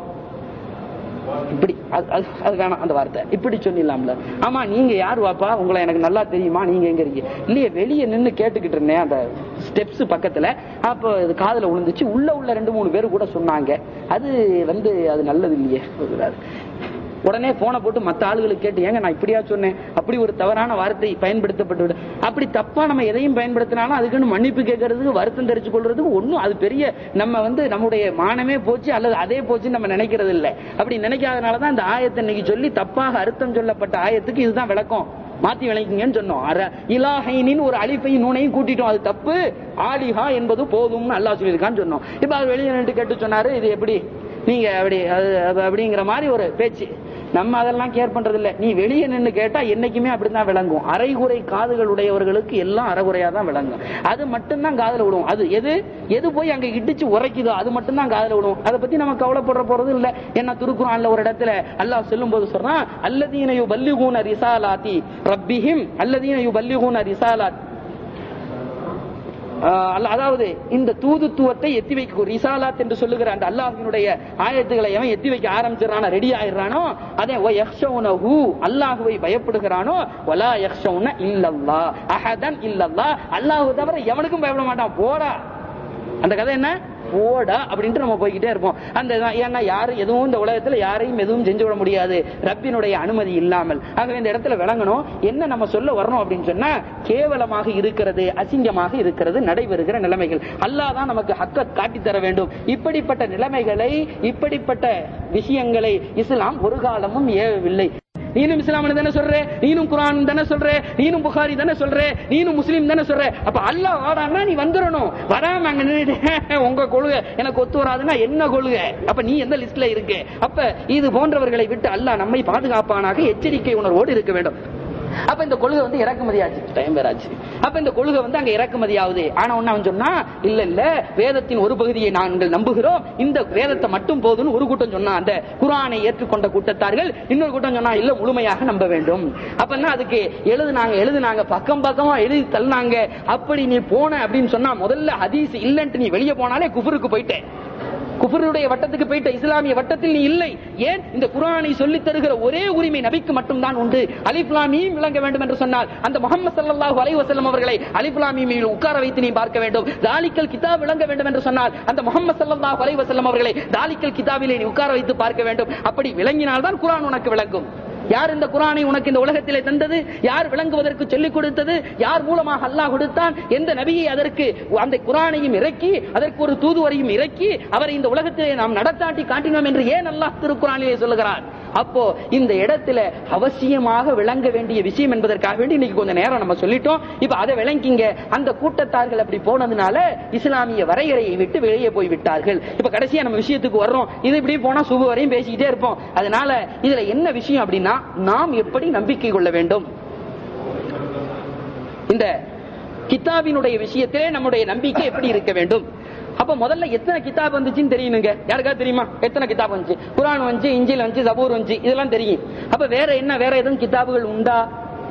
[SPEAKER 1] இப்படி அது- அது- அது வேணாம் அந்த வார்த்தை இப்படி சொன்னிடலாம்ல ஆமா நீங்க யார் வாப்பா உங்களை எனக்கு நல்லா தெரியுமா நீங்க எங்க இருக்கீங்க இல்லையே வெளியே நின்னு கேட்டுக்கிட்டு இருந்தேன் அந்த ஸ்டெப்ஸ் பக்கத்துல அப்ப இது காதுல விழுந்துச்சு உள்ள உள்ள ரெண்டு மூணு பேர் கூட சொன்னாங்க அது வந்து அது நல்லது இல்லையே சொல்றாரு. உடனே போனை போட்டு மத்த ஆளுகளுக்கு கேட்டு ஏங்க நான் இப்படியா சொன்னேன் அப்படி ஒரு தவறான வார்த்தை பயன்படுத்தப்பட்டு விடு அப்படி தப்பா நம்ம எதையும் பயன்படுத்தினாலும் அதுக்குன்னு மன்னிப்பு கேட்கறதுக்கு வருத்தம் தெரிச்சு கொள்றதுக்கு ஒண்ணும் அது பெரிய நம்ம வந்து நம்முடைய மானமே போச்சு அல்லது அதே போச்சு நம்ம நினைக்கிறது இல்லை அப்படி நினைக்காதனாலதான் இந்த ஆயத்தை இன்னைக்கு சொல்லி தப்பாக அர்த்தம் சொல்லப்பட்ட ஆயத்துக்கு இதுதான் விளக்கம் மாத்தி விளங்கிங்கன்னு சொன்னோம் அர இலாஹைனின் ஒரு அலிஃபையும் நூனையும் கூட்டிட்டோம் அது தப்பு ஆலிஹா என்பது போதும்னு அல்லாஹ் சொல்லியிருக்கான்னு சொன்னோம் இப்ப அவர் வெளியே நின்று கேட்டு சொன்னாரு இது எப்படி நீங்க அப்படி அது அது அப்படிங்கிற மாதிரி ஒரு பேச்சு நம்ம அதெல்லாம் கேர் பண்றது இல்ல நீ வெளியே நின்னு கேட்டா என்னைக்குமே அப்படிதான் விளங்கும் அரைகுறை காதுகள் உடையவர்களுக்கு எல்லாம் அரைகுறையா தான் விளங்கும் அது மட்டும்தான் காதுல விடும் அது எது எது போய் அங்க இடிச்சு உரைக்குதோ அது மட்டும்தான் காதுல விடும் அதை பத்தி நம்ம கவலைப்படுற போறது இல்ல என்ன திருக்குறான்ல ஒரு இடத்துல அல்லாஹ் சொல்லும் போது சொல்றான் அல்லதீன யுபல்லிகூன ரிசாலாத்தி ரப்பிஹிம் அல்லதீன யுபல்லிகூன ரிசாலாத் ஆஹ் அல்ல- அதாவது இந்த தூதுத்துவத்தை எத்தி வைக்க ரிசாலாத் என்று சொல்லுகிற அந்த அல்லாஹினுடைய ஆயத்துக்களை எவன் எத்தி வைக்க ஆரம்பிச்சிடறானோ ரெடி ஆயிடுறானோ அதே ஒ யக்ஷவுனஹு அல்லாஹுவை பயப்படுகிறானோ வலா யக்ஷவுன இல்லல்லா அஹதன் இல்லல்லா அல்லாஹு தவிர எவனுக்கும் பயப்பட மாட்டான் போடா அந்த கதை என்ன போடா அப்படின்ட்டு நம்ம போய்கிட்டே இருப்போம் அந்த இதான். ஏன்னா யாரும் எதுவும் இந்த உலகத்துல யாரையும் எதுவும் செஞ்சு விட முடியாது ரப்பினுடைய அனுமதி இல்லாமல் ஆகவே இந்த இடத்துல விளங்கணும் என்ன நம்ம சொல்ல வரணும் அப்படின்னு சொன்னா கேவலமாக இருக்கிறது அசிங்கமாக இருக்கிறது நடைபெறுகிற நிலைமைகள் அல்லாஹ் தான் நமக்கு ஹக்க காட்டி தர வேண்டும் இப்படிப்பட்ட நிலைமைகளை இப்படிப்பட்ட விஷயங்களை இஸ்லாம் ஒரு காலமும் ஏவவில்லை நீனும் இஸ்லாம் தானே சொல்ற நீனும் குரான் தானே சொல்ற நீனும் புகாரி தானே சொல்ற நீனும் முஸ்லீம் தானே சொல்ற அப்ப அல்லாஹ் வாடான்னா நீ வந்துடணும் வராம அங்க நின்னுட்டு உங்க கொள்கை எனக்கு ஒத்து வராதுன்னா என்ன கொள்கை அப்ப நீ எந்த லிஸ்ட்ல இருக்கு அப்ப இது போன்றவர்களை விட்டு அல்லாஹ் நம்மை பாதுகாப்பானாக எச்சரிக்கை உணர்வோடு இருக்க வேண்டும் அப்ப இந்த கொள்கை வந்து இறக்குமதி ஆச்சு டைம் வேற ஆச்சு அப்ப இந்த கொள்கை வந்து அங்க இறக்குமதி ஆகுது ஆனா ஒண்ணு அவன் சொன்னா இல்ல இல்ல வேதத்தின் ஒரு பகுதியை நாங்கள் நம்புகிறோம் இந்த வேதத்தை மட்டும் போதும்னு ஒரு கூட்டம் சொன்னா அந்த குரானை ஏற்றுக்கொண்ட கூட்டத்தார்கள் இன்னொரு கூட்டம் சொன்னா இல்ல முழுமையாக நம்ப வேண்டும் அப்பன்னா அதுக்கு எழுதுனாங்க எழுதுனாங்க பக்கம் பக்கமா எழுதி தள்ளினாங்க அப்படி நீ போன அப்படின்னு சொன்னா முதல்ல ஹதீஸ் இல்லன்ட்டு நீ வெளியே போனாலே குஃபருக்கு போயிட்டே குஃபருடைய வட்டத்துக்கு போயிட்ட இஸ்லாமிய வட்டத்தில் நீ இல்லை ஏன் இந்த குரானை சொல்லித் தருகிற ஒரே உரிமை நபிக்கு மட்டும்தான் உண்டு அலிப்லாமியும் விளங்க வேண்டும் என்று சொன்னால் அந்த முகமது ஸல்லல்லாஹு அலைஹி வஸல்லம் அவர்களை அலிப்லாமியில் உட்கார வைத்து நீ பார்க்க வேண்டும் தாலிக்கல் கிதாப் விளங்க வேண்டும் என்று சொன்னால் அந்த முகமது ஸல்லல்லாஹு அலைஹி வஸல்லம் அவர்களை தாலிக்கல் கிதாபிலே நீ உட்கார வைத்து பார்க்க வேண்டும் அப்படி விளங்கினால்தான் குரான் உனக்கு விளங்கும் யார் இந்த குரானை உனக்கு இந்த உலகத்திலே தந்தது யார் விளங்குவதற்கு சொல்லிக் கொடுத்தது யார் மூலமாக அல்லாஹ் கொடுத்தான் எந்த நபியை அதற்கு அந்த குரானையும் இறக்கி அதற்கு ஒரு தூதுவரையும் இறக்கி அவரை இந்த உலகத்திலே நாம் நடத்தாட்டி காட்டினோம் என்று ஏன் அல்லாஹ் திருக்குறானிலே சொல்லுகிறார் அப்போ இந்த இடத்துல அவசியமாக விளங்க வேண்டிய விஷயம் என்பதற்காக வேண்டி இன்னைக்கு கொஞ்சம் நேரம் நம்ம சொல்லிட்டோம் இப்ப அதை விளங்கிங்க அந்த கூட்டத்தார்கள் அப்படி போனதுனால இஸ்லாமிய வரையறையை விட்டு வெளியே போய் விட்டார்கள் இப்ப கடைசியா நம்ம விஷயத்துக்கு வர்றோம் இது இப்படி போனா சுபு வரையும் பேசிக்கிட்டே இருப்போம் அதனால இதுல என்ன விஷயம் அப்படின்னா நாம் எப்படி நம்பிக்கை கொள்ள வேண்டும் இந்த கிதாபினுடைய விஷயத்திலே நம்முடைய நம்பிக்கை எப்படி இருக்க வேண்டும் அப்ப முதல்ல எத்தனை கிதாப் வந்துச்சுன்னு தெரியணுங்க யாருக்காவது தெரியுமா எத்தனை கிதாப் வந்துச்சு குரான் வந்துச்சு இஞ்சில் வந்துச்சு ஜபூர் வந்துச்சு இதெல்லாம் தெரியும் அப்ப வேற என்ன வேற எதுவும் கிதாபுகள் உண்டா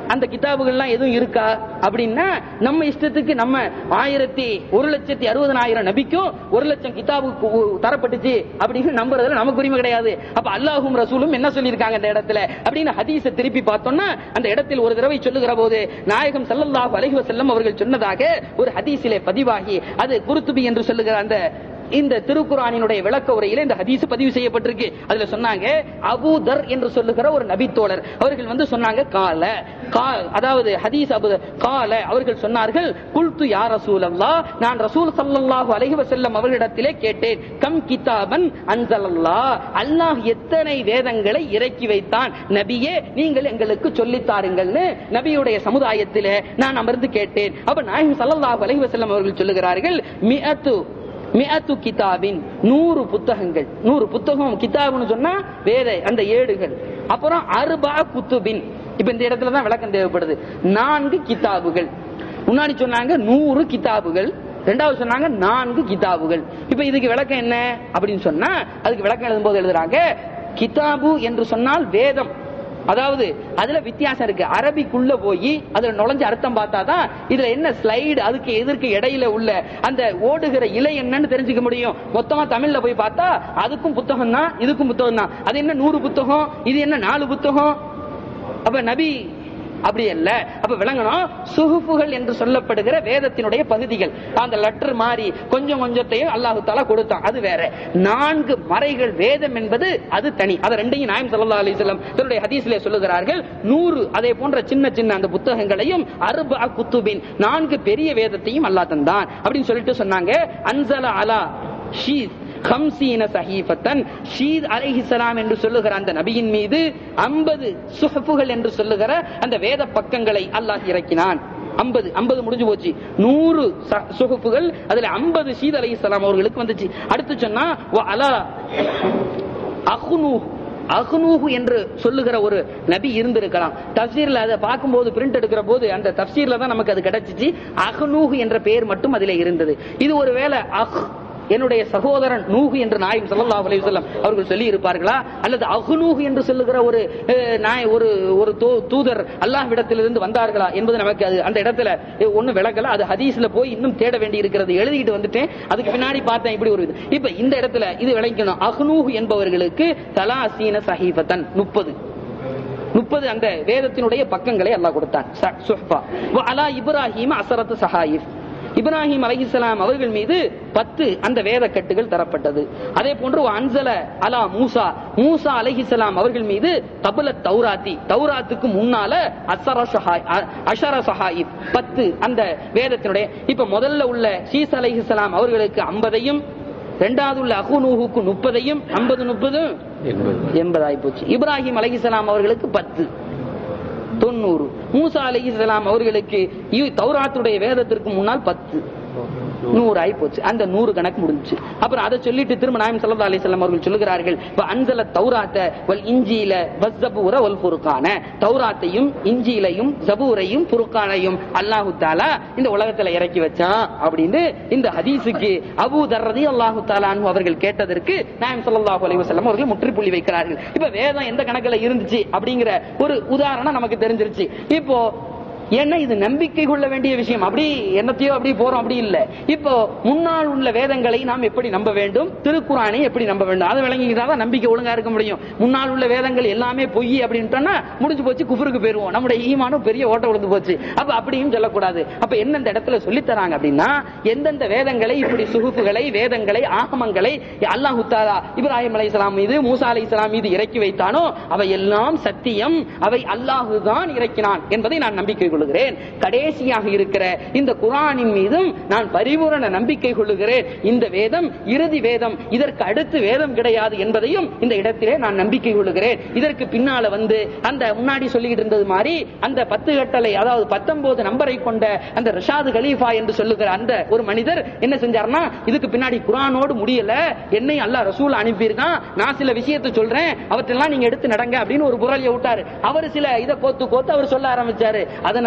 [SPEAKER 1] அந்த கிதாபுகள்லாம் எதுவும் இருக்கா அப்படின்னா நம்ம இஷ்டத்துக்கு நம்ம ஆயிரத்தி ஒரு லட்சத்தி அறுபதனாயிரம் நபிக்கும் ஒரு லட்சம் கிதாபு கு- தரப்பட்டுச்சு அப்படின்னு நம்புறதுல நமக்கு உரிமை கிடையாது அப்ப அல்லாஹும் ரசூலும் என்ன சொல்லியிருக்காங்க அந்த இடத்துல அப்படின்னு ஹதீஸை திருப்பி பார்த்தோம்னா அந்த இடத்தில் ஒரு தடவை சொல்லுகிற போது நாயகம் ஸல்லல்லாஹு அலைஹி வஸல்லம் அவர்கள் சொன்னதாக ஒரு ஹதீஸிலே பதிவாகி அது குருத்துபி என்று சொல்லுகிற அந்த இந்த திருக்குறானினுடைய விளக்க உரையில இந்த ஹதீஸ் பதிவு செய்யப்பட்டிருக்கு அதுல சொன்னாங்க அபூதர் என்று சொல்லுகிற ஒரு நபித்தோழர் அவர்கள் வந்து சொன்னாங்க கால கா- அதாவது ஹதீஸ் அபு கால அவர்கள் சொன்னார்கள் குல்து யா ரசூலல்லா நான் ரசூல் ஸல்லல்லாஹு அலைஹி வஸல்லம் அவர்களிடத்திலே கேட்டேன் கம் கிதாபன் அன்சலல்லா அல்லாஹ் எத்தனை வேதங்களை இறக்கி வைத்தான் நபியே நீங்கள் எங்களுக்கு சொல்லித் தாருங்கள்னு நபியுடைய சமுதாயத்திலே நான் அமர்ந்து கேட்டேன் அப்ப நாயகம் ஸல்லல்லாஹு அலைஹி வஸல்லம் அவர்கள் சொல்லுகிறார்கள் மிஅத்து மிஅத்து கிதாபின் நூறு புத்தகங்கள் நூறு புத்தகம் கிதாப்னு சொன்னா வேற அந்த ஏடுகள் அப்புறம் அருபா குத்துபின் இப்ப இந்த இடத்துல தான் விளக்கம் தேவைப்படுது நான்கு கிதாபுகள் முன்னாடி சொன்னாங்க நூறு கிதாபுகள் ரெண்டாவது சொன்னாங்க நான்கு கிதாபுகள் இப்ப இதுக்கு விளக்கம் என்ன அப்படின்னு சொன்னா அதுக்கு விளக்கம் எழுதும்போது எழுதுறாங்க கிதாபு என்று சொன்னால் வேதம் அதாவது அதுல வித்தியாசம் இருக்கு அரபிக்குள்ள போய் அதுல நுழைஞ்ச அர்த்தம் பார்த்தாதான் இதுல என்ன ஸ்லைடு அதுக்கு எதிர்க்கு இடையில உள்ள அந்த ஓடுகிற இலை என்னன்னு தெரிஞ்சுக்க முடியும் மொத்தமா தமிழ்ல போய் பார்த்தா அதுக்கும் புத்தகம் தான் இதுக்கும் புத்தகம் தான் அது என்ன நூறு புத்தகம் இது என்ன நாலு புத்தகம் அப்ப நபி அப்படி அல்ல அப்ப விளங்கணும் சுகுப்புகள் என்று சொல்லப்படுகிற வேதத்தினுடைய பகுதிகள் அந்த லெட்டர் மாதிரி கொஞ்சம் கொஞ்சத்தையும் அல்லாஹு தாலா கொடுத்தான் அது வேற நான்கு மறைகள் வேதம் என்பது அது தனி அது ரெண்டையும் நாயம் சல்லா அலிஸ்லாம் தன்னுடைய ஹதீஸ்ல சொல்லுகிறார்கள் நூறு அதே போன்ற சின்ன சின்ன அந்த புத்தகங்களையும் அருபா குத்துபின் நான்கு பெரிய வேதத்தையும் அல்லாஹ் தந்தான் அப்படின்னு சொல்லிட்டு சொன்னாங்க அன்சல அலா ஷீத் கம்சீன சஹீஃபத்தன் ஷீத் அலைஹிஸ்ஸலாம் என்று சொல்லுகிற அந்த நபியின் மீது 50 சுஹஃபுகள் என்று சொல்லுகிற அந்த வேத பக்கங்களை அல்லாஹ் இறக்கினான் 50 50 முடிஞ்சு போச்சு நூறு ச- சுஹஃபுகள் அதுல 50 ஷீத் அலைஹிஸ்ஸலாம் அவர்களுக்கு வந்துச்சு அடுத்து சொன்னா வ அலா அஹ்னூஹ் அஹ்னூஹ் என்று சொல்லுகிற ஒரு நபி இருந்திருக்கலாம் தப்சீர்ல அதை பார்க்கும்போது பிரிண்ட் எடுக்கிற போது அந்த தப்சீர்ல தான் நமக்கு அது கிடைச்சிச்சு அஹ்னூஹ் என்ற பெயர் மட்டும் அதிலே இருந்தது இது ஒருவேளை அஹ் என்னுடைய சகோதரன் நூஹு என்று நாயம் ஸல்லல்லாஹு அலைஹி வஸல்லம் அவர்கள் சொல்லி இருப்பார்களா அல்லது அஹ்னூஹ் என்று சொல்லுகிற ஒரு அஹ், நாய் ஒரு ஒரு தூ- தூதர் அல்லாஹ்விடத்திலிருந்து வந்தார்களா என்பது நமக்கு அது அந்த இடத்துல ஒண்ணு விளக்கல அது ஹதீஸ்ல போய் இன்னும் தேட வேண்டி இருக்கிறது எழுதிட்டு வந்துட்டேன் அதுக்கு பின்னாடி பார்த்தேன் இப்படி ஒரு இது இப்ப இந்த இடத்துல இது விளக்கணும் அஹ்னூஹ் என்பவர்களுக்கு தலாசீன சஹீஃபத்தன் முப்பது முப்பது அந்த வேதத்தினுடைய பக்கங்களை அல்லாஹ் கொடுத்தான் ச- சுஹ்ஃபா. வ அலா இப்ராஹிம் அசரத்து சஹாயிஃப் இப்ராஹிம் அலைஹிஸ்ஸலாம் அவர்கள் மீது பத்து அந்த வேத கட்டுகள் தரப்பட்டது அதே போன்று வ அன்சல அலா மூசா மூசா அலைஹிஸ்ஸலாம் அவர்கள் மீது தபுல தௌராத்தி தௌராத்துக்கு முன்னால அசர சஹாய் அ- அஷர சஹாயிப் பத்து அந்த வேதத்தினுடைய இப்ப முதல்ல உள்ள ஷீஸ் அலைஹிஸ்ஸலாம் அவர்களுக்கு ஐம்பதையும் இரண்டாவது உள்ள அகுநூஹுக்கு முப்பதையும் ஐம்பது முப்பதும் எண்பது ஆயிப்போச்சு இப்ராஹிம் அலைஹிஸ்ஸலாம் அவர்களுக்கு பத்து தொண்ணூறு மூசா அலைஹிஸ்ஸலாம் அவர்களுக்கு இவ் தௌராத்துடைய வேதத்திற்கு முன்னால் பத்து நூறு ஆகி போச்சு அந்த நூறு கணக்கு முடிஞ்சுச்சு அப்புறம் அதை சொல்லிட்டு திரும்ப நாயம் சல்லா அலிஸ்லாம் அவர்கள் சொல்லுகிறார்கள் இப்ப அன்சல தௌராத்த வல் இஞ்சியில வஸ்ஸபூர வல் புருக்கான தௌராத்தையும் இஞ்சியிலையும் ஜபூரையும் புருக்கானையும் அல்லாஹு தாலா இந்த உலகத்துல இறக்கி வச்சான் அப்படின்னு இந்த ஹதீஸுக்கு அபூ தர்ரதி அல்லாஹு தாலான் அவர்கள் கேட்டதற்கு நாயம் ஸல்லல்லாஹு அலைஹி வஸல்லம் அவர்கள் முற்றுப்புள்ளி வைக்கிறார்கள் இப்ப வேதம் எந்த கணக்குல இருந்துச்சு அப்படிங்கிற ஒரு உதாரணம் நமக்கு தெரிஞ்சிருச்சு இப்போ ஏன்னா இது நம்பிக்கை கொள்ள வேண்டிய விஷயம் அப்படி என்னத்தையோ அப்படி போறோம் அப்படி இல்ல இப்போ முன்னால் உள்ள வேதங்களை நாம் எப்படி நம்ப வேண்டும் திருக்குறானை எப்படி நம்ப வேண்டும் அதை விளங்கிக்கிட்டாதான் நம்பிக்கை ஒழுங்கா இருக்க முடியும் முன்னால் உள்ள வேதங்கள் எல்லாமே பொய் அப்படின்ட்டோம்னா முடிஞ்சு போச்சு குஃபருக்கு போயிருவோம் நம்முடைய ஈமானும் பெரிய ஓட்ட விழுந்து போச்சு அப்ப அப்படியும் சொல்லக்கூடாது அப்ப எந்தெந்த இடத்துல சொல்லித் தராங்க அப்படின்னா எந்தெந்த வேதங்களை இப்படி சுகுப்புகளை வேதங்களை ஆகமங்களை அல்லாஹு தாலா இப்ராஹிம் அலைஹிஸ்ஸலாம் மீது மூசா அலைஹிஸ்ஸலாம் மீது இறக்கி வைத்தானோ அவை எல்லாம் சத்தியம் அவை அல்லாஹு தான் இறக்கினான் என்பதை நான் நம்பிக்கை கொள்கிறேன் கடைசியாக இருக்கிற இந்த குரானின் மீதும் நான் பரிபூரண நம்பிக்கை கொள்ளுகிறேன் இந்த வேதம் இறுதி வேதம் இதற்கு அடுத்து வேதம் கிடையாது என்பதையும் இந்த இடத்திலே நான் நம்பிக்கை கொள்ளுகிறேன் இதற்கு பின்னால வந்து அந்த முன்னாடி சொல்லிட்டு இருந்தது மாதிரி அந்த பத்து கட்டளை அதாவது பத்தொன்பது நம்பரை கொண்ட அந்த ரிஷாது கலீஃபா என்று சொல்லுகிற அந்த ஒரு மனிதர் என்ன செஞ்சார்னா இதுக்கு பின்னாடி குரானோடு முடியல என்னை அல்லாஹ் ரசூல் அனுப்பியிருக்கான் நான் சில விஷயத்தை சொல்றேன் அவற்றெல்லாம் நீங்க எடுத்து நடங்க அப்படின்னு ஒரு புரளிய விட்டாரு அவர் சில இதை கோத்து கோத்து அவர் சொல்ல ஆரம்பிச்சாரு அதனால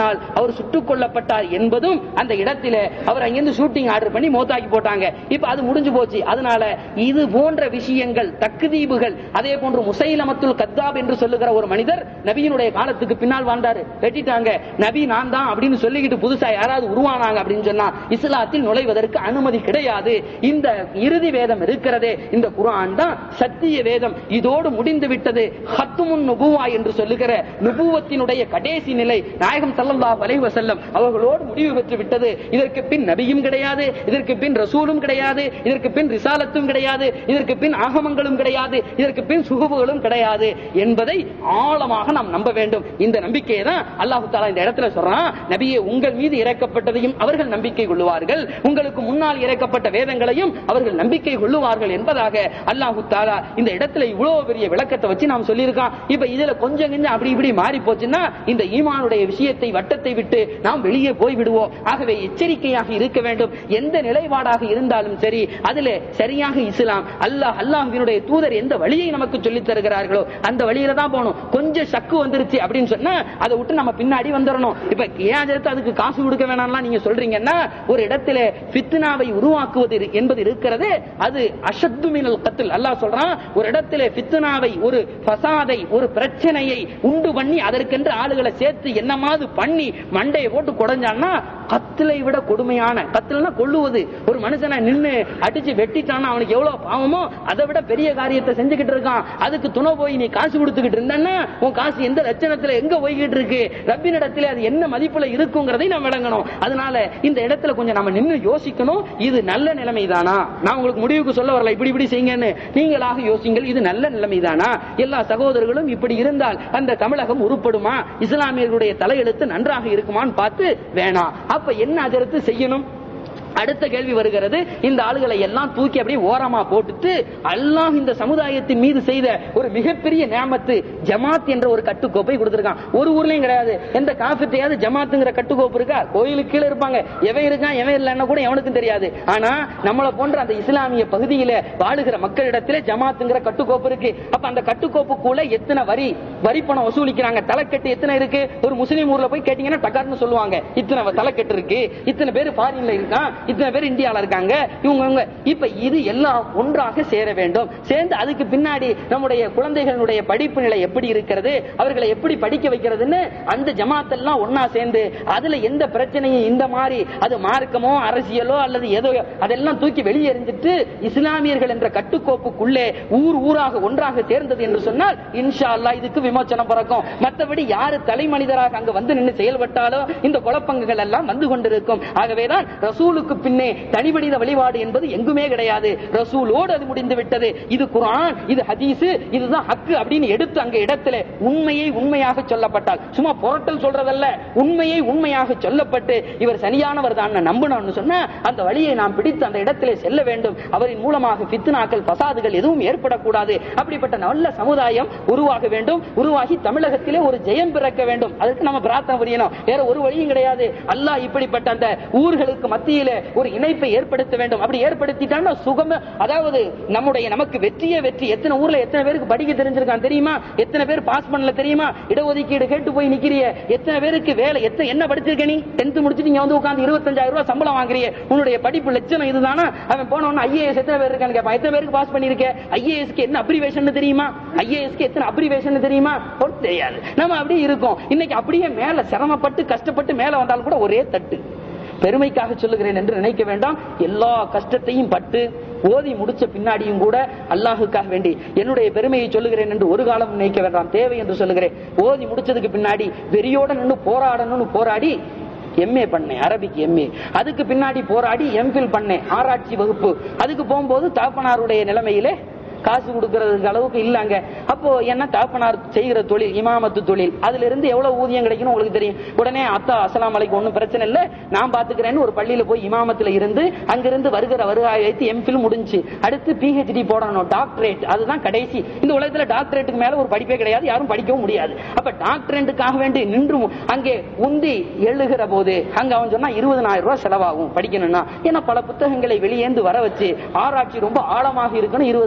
[SPEAKER 1] பின்னால் அவர் சுட்டுக் கொல்லப்பட்டார் என்பதும் அந்த இடத்திலே அவர் அங்கிருந்து ஷூட்டிங் ஆர்டர் பண்ணி மோத்தாக்கி போட்டாங்க இப்ப அது முடிஞ்சு போச்சு அதனால இது போன்ற விஷயங்கள் தக்குதீபுகள் அதே போன்று முசைலமத்துல் கத்தாப் என்று சொல்லுகிற ஒரு மனிதர் நபியினுடைய காலத்துக்கு பின்னால் வாழ்ந்தாரு வெட்டிட்டாங்க நபி நான் தான் அப்படின்னு சொல்லிக்கிட்டு புதுசா யாராவது உருவானாங்க அப்படின்னு சொன்னா இஸ்லாத்தில் நுழைவதற்கு அனுமதி கிடையாது இந்த இறுதி வேதம் இருக்கிறதே இந்த குர்ஆன் தான் சத்திய வேதம் இதோடு முடிந்து விட்டது ஹத்துமுன் நுபுவா என்று சொல்லுகிற நுபுவத்தினுடைய கடைசி நிலை நாயகம் ஸல்லல்லாஹு அலைஹி வஸல்லம் அவர்களோடு முடிவு பெற்று விட்டது இதற்கு பின் நபியும் கிடையாது இதற்கு பின் ரசூலும் கிடையாது இதற்கு பின் ரிசாலத்தும் கிடையாது இதற்கு பின் ஆகமங்களும் கிடையாது இதற்கு பின் சுகுபுகளும் கிடையாது என்பதை ஆழமாக நாம் நம்ப வேண்டும் இந்த நம்பிக்கையை தான் அல்லாஹு தாலா இந்த இடத்துல சொல்றான் நபியே உங்கள் மீது இறக்கப்பட்டதையும் அவர்கள் நம்பிக்கை கொள்ளுவார்கள் உங்களுக்கு முன்னால் இறக்கப்பட்ட வேதங்களையும் அவர்கள் நம்பிக்கை கொள்ளுவார்கள் என்பதாக அல்லாஹு தாலா இந்த இடத்துல இவ்வளவு பெரிய விளக்கத்தை வச்சு நாம் சொல்லியிருக்கான் இப்ப இதுல கொஞ்சம் கொஞ்சம் அப்படி இப்படி மாறி போச்சுன்னா இந்த ஈமானுடைய விஷயத்தை வட்டத்தை விட்டு நாம் வெளியே போய் விடுவோம் ஆகவே எச்சரிக்கையாக இருக்க வேண்டும் எந்த நிலைப்பாடாக இருந்தாலும் சரி அதுல சரியாக இஸ்லாம் அல்லாஹ் அல்லாஹ்வினுடைய தூதர் எந்த வழியை நமக்கு சொல்லித் தருகிறார்களோ அந்த வழியில தான் போகணும் கொஞ்சம் சக்கு வந்துருச்சு அப்படின்னு சொன்னா அதை விட்டு நம்ம பின்னாடி வந்துடணும் இப்ப ஏன் ஜெயலலிதா அதுக்கு காசு கொடுக்க வேணாம்லாம் நீங்க சொல்றீங்கன்னா ஒரு இடத்துல ஃபித்னாவை உருவாக்குவது இரு- என்பது இருக்கிறது அது அஷத்து மினல் கத்தில் அல்லாஹ் சொல்றான் ஒரு இடத்துல ஃபித்னாவை ஒரு ஃபசாதை ஒரு பிரச்சனையை உண்டு பண்ணி அதற்கென்று ஆளுகளை சேர்த்து என்னமாவது பண்ணி மண்டையை போட்டு குடைஞ்சான்னா கத்திலை விட கொடுமையான கத்தில்னா கொள்ளுவது ஒரு மனுஷனை நின்னு அடிச்சு வெட்டிட்டான்னா அவனுக்கு எவ்வளவு பாவமோ அதை விட பெரிய காரியத்தை செஞ்சுக்கிட்டு இருக்கான் அதுக்கு துணை போய் நீ காசு கொடுத்துக்கிட்டு இருந்தன்னா உன் காசு எந்த லட்சணத்துல எங்க போய்கிட்டு இருக்கு ரப்பினிடத்துல அது என்ன மதிப்புல இருக்குங்கிறதை நாம் விளங்கணும் அதனால இந்த இடத்துல கொஞ்சம் நம்ம நின்னு யோசிக்கணும் இது நல்ல நிலைமைதானா நான் உங்களுக்கு முடிவுக்கு சொல்ல வரல இப்படி இப்படி செய்யுங்கன்னு நீங்களாக யோசிங்கள் இது நல்ல நிலைமைதானா எல்லா சகோதரர்களும் இப்படி இருந்தால் அந்த தமிழகம் உருப்படுமா இஸ்லாமியர்களுடைய தலையெழுத்து நன்றாக இருக்குமான்னு பார்த்து வேணாம் அப்ப என்ன அதற்கு செய்யணும் அடுத்த கேள்வி வருகிறது இந்த ஆளுகளை எல்லாம் தூக்கி அப்படியே ஓரமா போட்டுட்டு அல்லாஹ் இந்த சமுதாயத்தின் மீது செய்த ஒரு மிகப்பெரிய நேமத்து ஜமாத் என்ற ஒரு கட்டுக்கோப்பை கொடுத்திருக்கான் ஒரு ஊர்லயும் கிடையாது எந்த காஃபிட்டையாவது ஜமாத்துங்கிற கட்டுக்கோப்பு இருக்கா கோயிலுக்கு கீழே இருப்பாங்க எவன் இருக்கான் எவன் இல்லைன்னா கூட எவனுக்கும் தெரியாது ஆனா நம்மளை போன்ற அந்த இஸ்லாமிய பகுதியில வாழுகிற மக்களிடத்திலே ஜமாத்துங்கிற கட்டுக்கோப்பு இருக்கு அப்ப அந்த கட்டுக்கோப்புக்குள்ள எத்தனை வரி வரி பணம் வசூலிக்கிறாங்க தலைக்கட்டு எத்தனை இருக்கு ஒரு முஸ்லீம் ஊர்ல போய் கேட்டீங்கன்னா டக்கார்னு சொல்லுவாங்க இத்தனை தலைக்கட்டு இருக்கு இத்தனை பேர் ஃபாரின்ல இருக்கான் இத்தனை பேர் இந்தியால இருக்காங்க இவங்க இவங்க இப்ப இது எல்லாம் ஒன்றாக சேர வேண்டும் சேர்ந்து அதுக்கு பின்னாடி நம்முடைய குழந்தைகளுடைய படிப்பு நிலை எப்படி இருக்கிறது அவர்களை எப்படி படிக்க வைக்கிறதுன்னு அந்த ஜமாத் எல்லாம் ஒன்னா சேர்ந்து அதுல எந்த பிரச்சனையும் இந்த மாதிரி அது மார்க்கமோ அரசியலோ அல்லது ஏதோ அதெல்லாம் தூக்கி வெளியே எறிஞ்சிட்டு இஸ்லாமியர்கள் என்ற கட்டுக்கோப்புக்குள்ளே ஊர் ஊராக ஒன்றாக சேர்ந்தது என்று சொன்னால் இன்ஷா அல்லாஹ் இதுக்கு விமோச்சனம் பிறக்கும் மற்றபடி யாரு தலை மனிதராக அங்க வந்து நின்று செயல்பட்டாலோ இந்த குழப்பங்கள் எல்லாம் வந்து கொண்டிருக்கும் ஆகவேதான் ரசூலுக்கு பின்னே தனிமனித வழிபாடு என்பது எங்குமே கிடையாது ரசூலோடு அது முடிந்து விட்டது இது குர்ஆன் இது ஹதீஸ் இதுதான் ஹக்கு அப்படின்னு எடுத்து அங்க இடத்துல உண்மையை உண்மையாக சொல்லப்பட்டால் சும்மா புரட்டல் சொல்றதல்ல உண்மையை உண்மையாக சொல்லப்பட்டு இவர் சரியானவர் தான் நம்பணும்னு சொன்னா அந்த வழியை நாம் பிடித்து அந்த இடத்திலே செல்ல வேண்டும் அவரின் மூலமாக பித்னாக்கள் பசாதுகள் எதுவும் ஏற்படக்கூடாது அப்படிப்பட்ட நல்ல சமுதாயம் உருவாக வேண்டும் உருவாகி தமிழகத்திலே ஒரு ஜெயம் பிறக்க வேண்டும் அதற்கு நம்ம பிரார்த்தனை புரியணும் வேற ஒரு வழியும் கிடையாது அல்லாஹ் இப்படிப்பட்ட அந்த ஊர்களுக்கு மத்தியிலே ஒரு இணைப்பை ஏற்படுத்த வேண்டும் அப்படி ஏற்படுத்திட்டான்னா சுகம அதாவது நம்முடைய நமக்கு வெற்றியே வெற்றி எத்தனை ஊர்ல எத்தனை பேருக்கு படிக்க தெரிஞ்சிருக்கான் தெரியுமா எத்தனை பேர் பாஸ் பண்ணல தெரியுமா இடஒதுக்கீடு கேட்டு போய் நிக்கிறிய எத்தனை பேருக்கு வேலை எத்தனை என்ன படிச்சிருக்க நீ டென்த் முடிச்சுட்டு இங்க வந்து உட்கார்ந்து இருபத்தஞ்சாயிரம் ரூபாய் சம்பளம் வாங்குறிய உன்னுடைய படிப்பு லட்சணம் இதுதானா அவன் போனவன ஐஏஎஸ் எத்தனை பேர் இருக்கான்னு கேட்பான் எத்தனை பேருக்கு பாஸ் பண்ணிருக்க ஐஏஎஸ்க்கு என்ன அப்ரிவேஷன் தெரியுமா ஐஏஎஸ்க்கு எத்தனை அப்ரிவேஷன் தெரியுமா ஒண்ணும் தெரியாது நம்ம அப்படியே இருக்கோம் இன்னைக்கு அப்படியே மேல சிரமப்பட்டு கஷ்டப்பட்டு மேல வந்தாலும் கூட ஒரே தட்டு பெருமைக்காக சொல்லுகிறேன் என்று நினைக்க வேண்டாம் எல்லா கஷ்டத்தையும் பட்டு ஓதி முடிச்ச பின்னாடியும் கூட அல்லாஹுக்காக வேண்டி என்னுடைய பெருமையை சொல்லுகிறேன் என்று ஒரு காலம் நினைக்க வேண்டாம் தேவை என்று சொல்லுகிறேன் ஓதி முடிச்சதுக்கு பின்னாடி வெறியோட நின்று போராடணும்னு போராடி எம்ஏ பண்ணேன் அரபிக் எம்ஏ அதுக்கு பின்னாடி போராடி எம்ஃபில் பண்ணேன் ஆராய்ச்சி வகுப்பு அதுக்கு போகும்போது தாப்பனாருடைய நிலைமையிலே காசு கொடுக்கறதுக்கு அளவுக்கு இல்லங்க அப்போ என்ன தாப்பனார் செய்கிற தொழில் இமாமத்து தொழில் அதுல இருந்து எவ்வளவு ஊதியம் கிடைக்கும் உங்களுக்கு தெரியும் உடனே அத்தா அஸ்ஸலாமு அலைக்கும் ஒண்ணும் பிரச்சனை இல்ல நான் பாத்துக்கிறேன்னு ஒரு பள்ளியில போய் இமாமத்துல இருந்து அங்கிருந்து வருகிற வருகாய் வைத்து எம்ஃபில் முடிஞ்சு அடுத்து பிஹெச்டி போடணும் டாக்டரேட் அதுதான் கடைசி இந்த உலகத்துல டாக்டரேட்டுக்கு மேல ஒரு படிப்பே கிடையாது யாரும் படிக்கவும் முடியாது அப்ப டாக்டரேட்டுக்காக வேண்டி நின்று அங்கே உந்தி எழுகிற போது அங்க அவன் சொன்னா இருபதனாயிரம் ரூபாய் செலவாகும் படிக்கணும்னா ஏன்னா பல புத்தகங்களை வெளியேந்து வர வச்சு ஆராய்ச்சி ரொம்ப ஆழமாக இருக்கணும் இருபதனாயிரம் ரூபாய்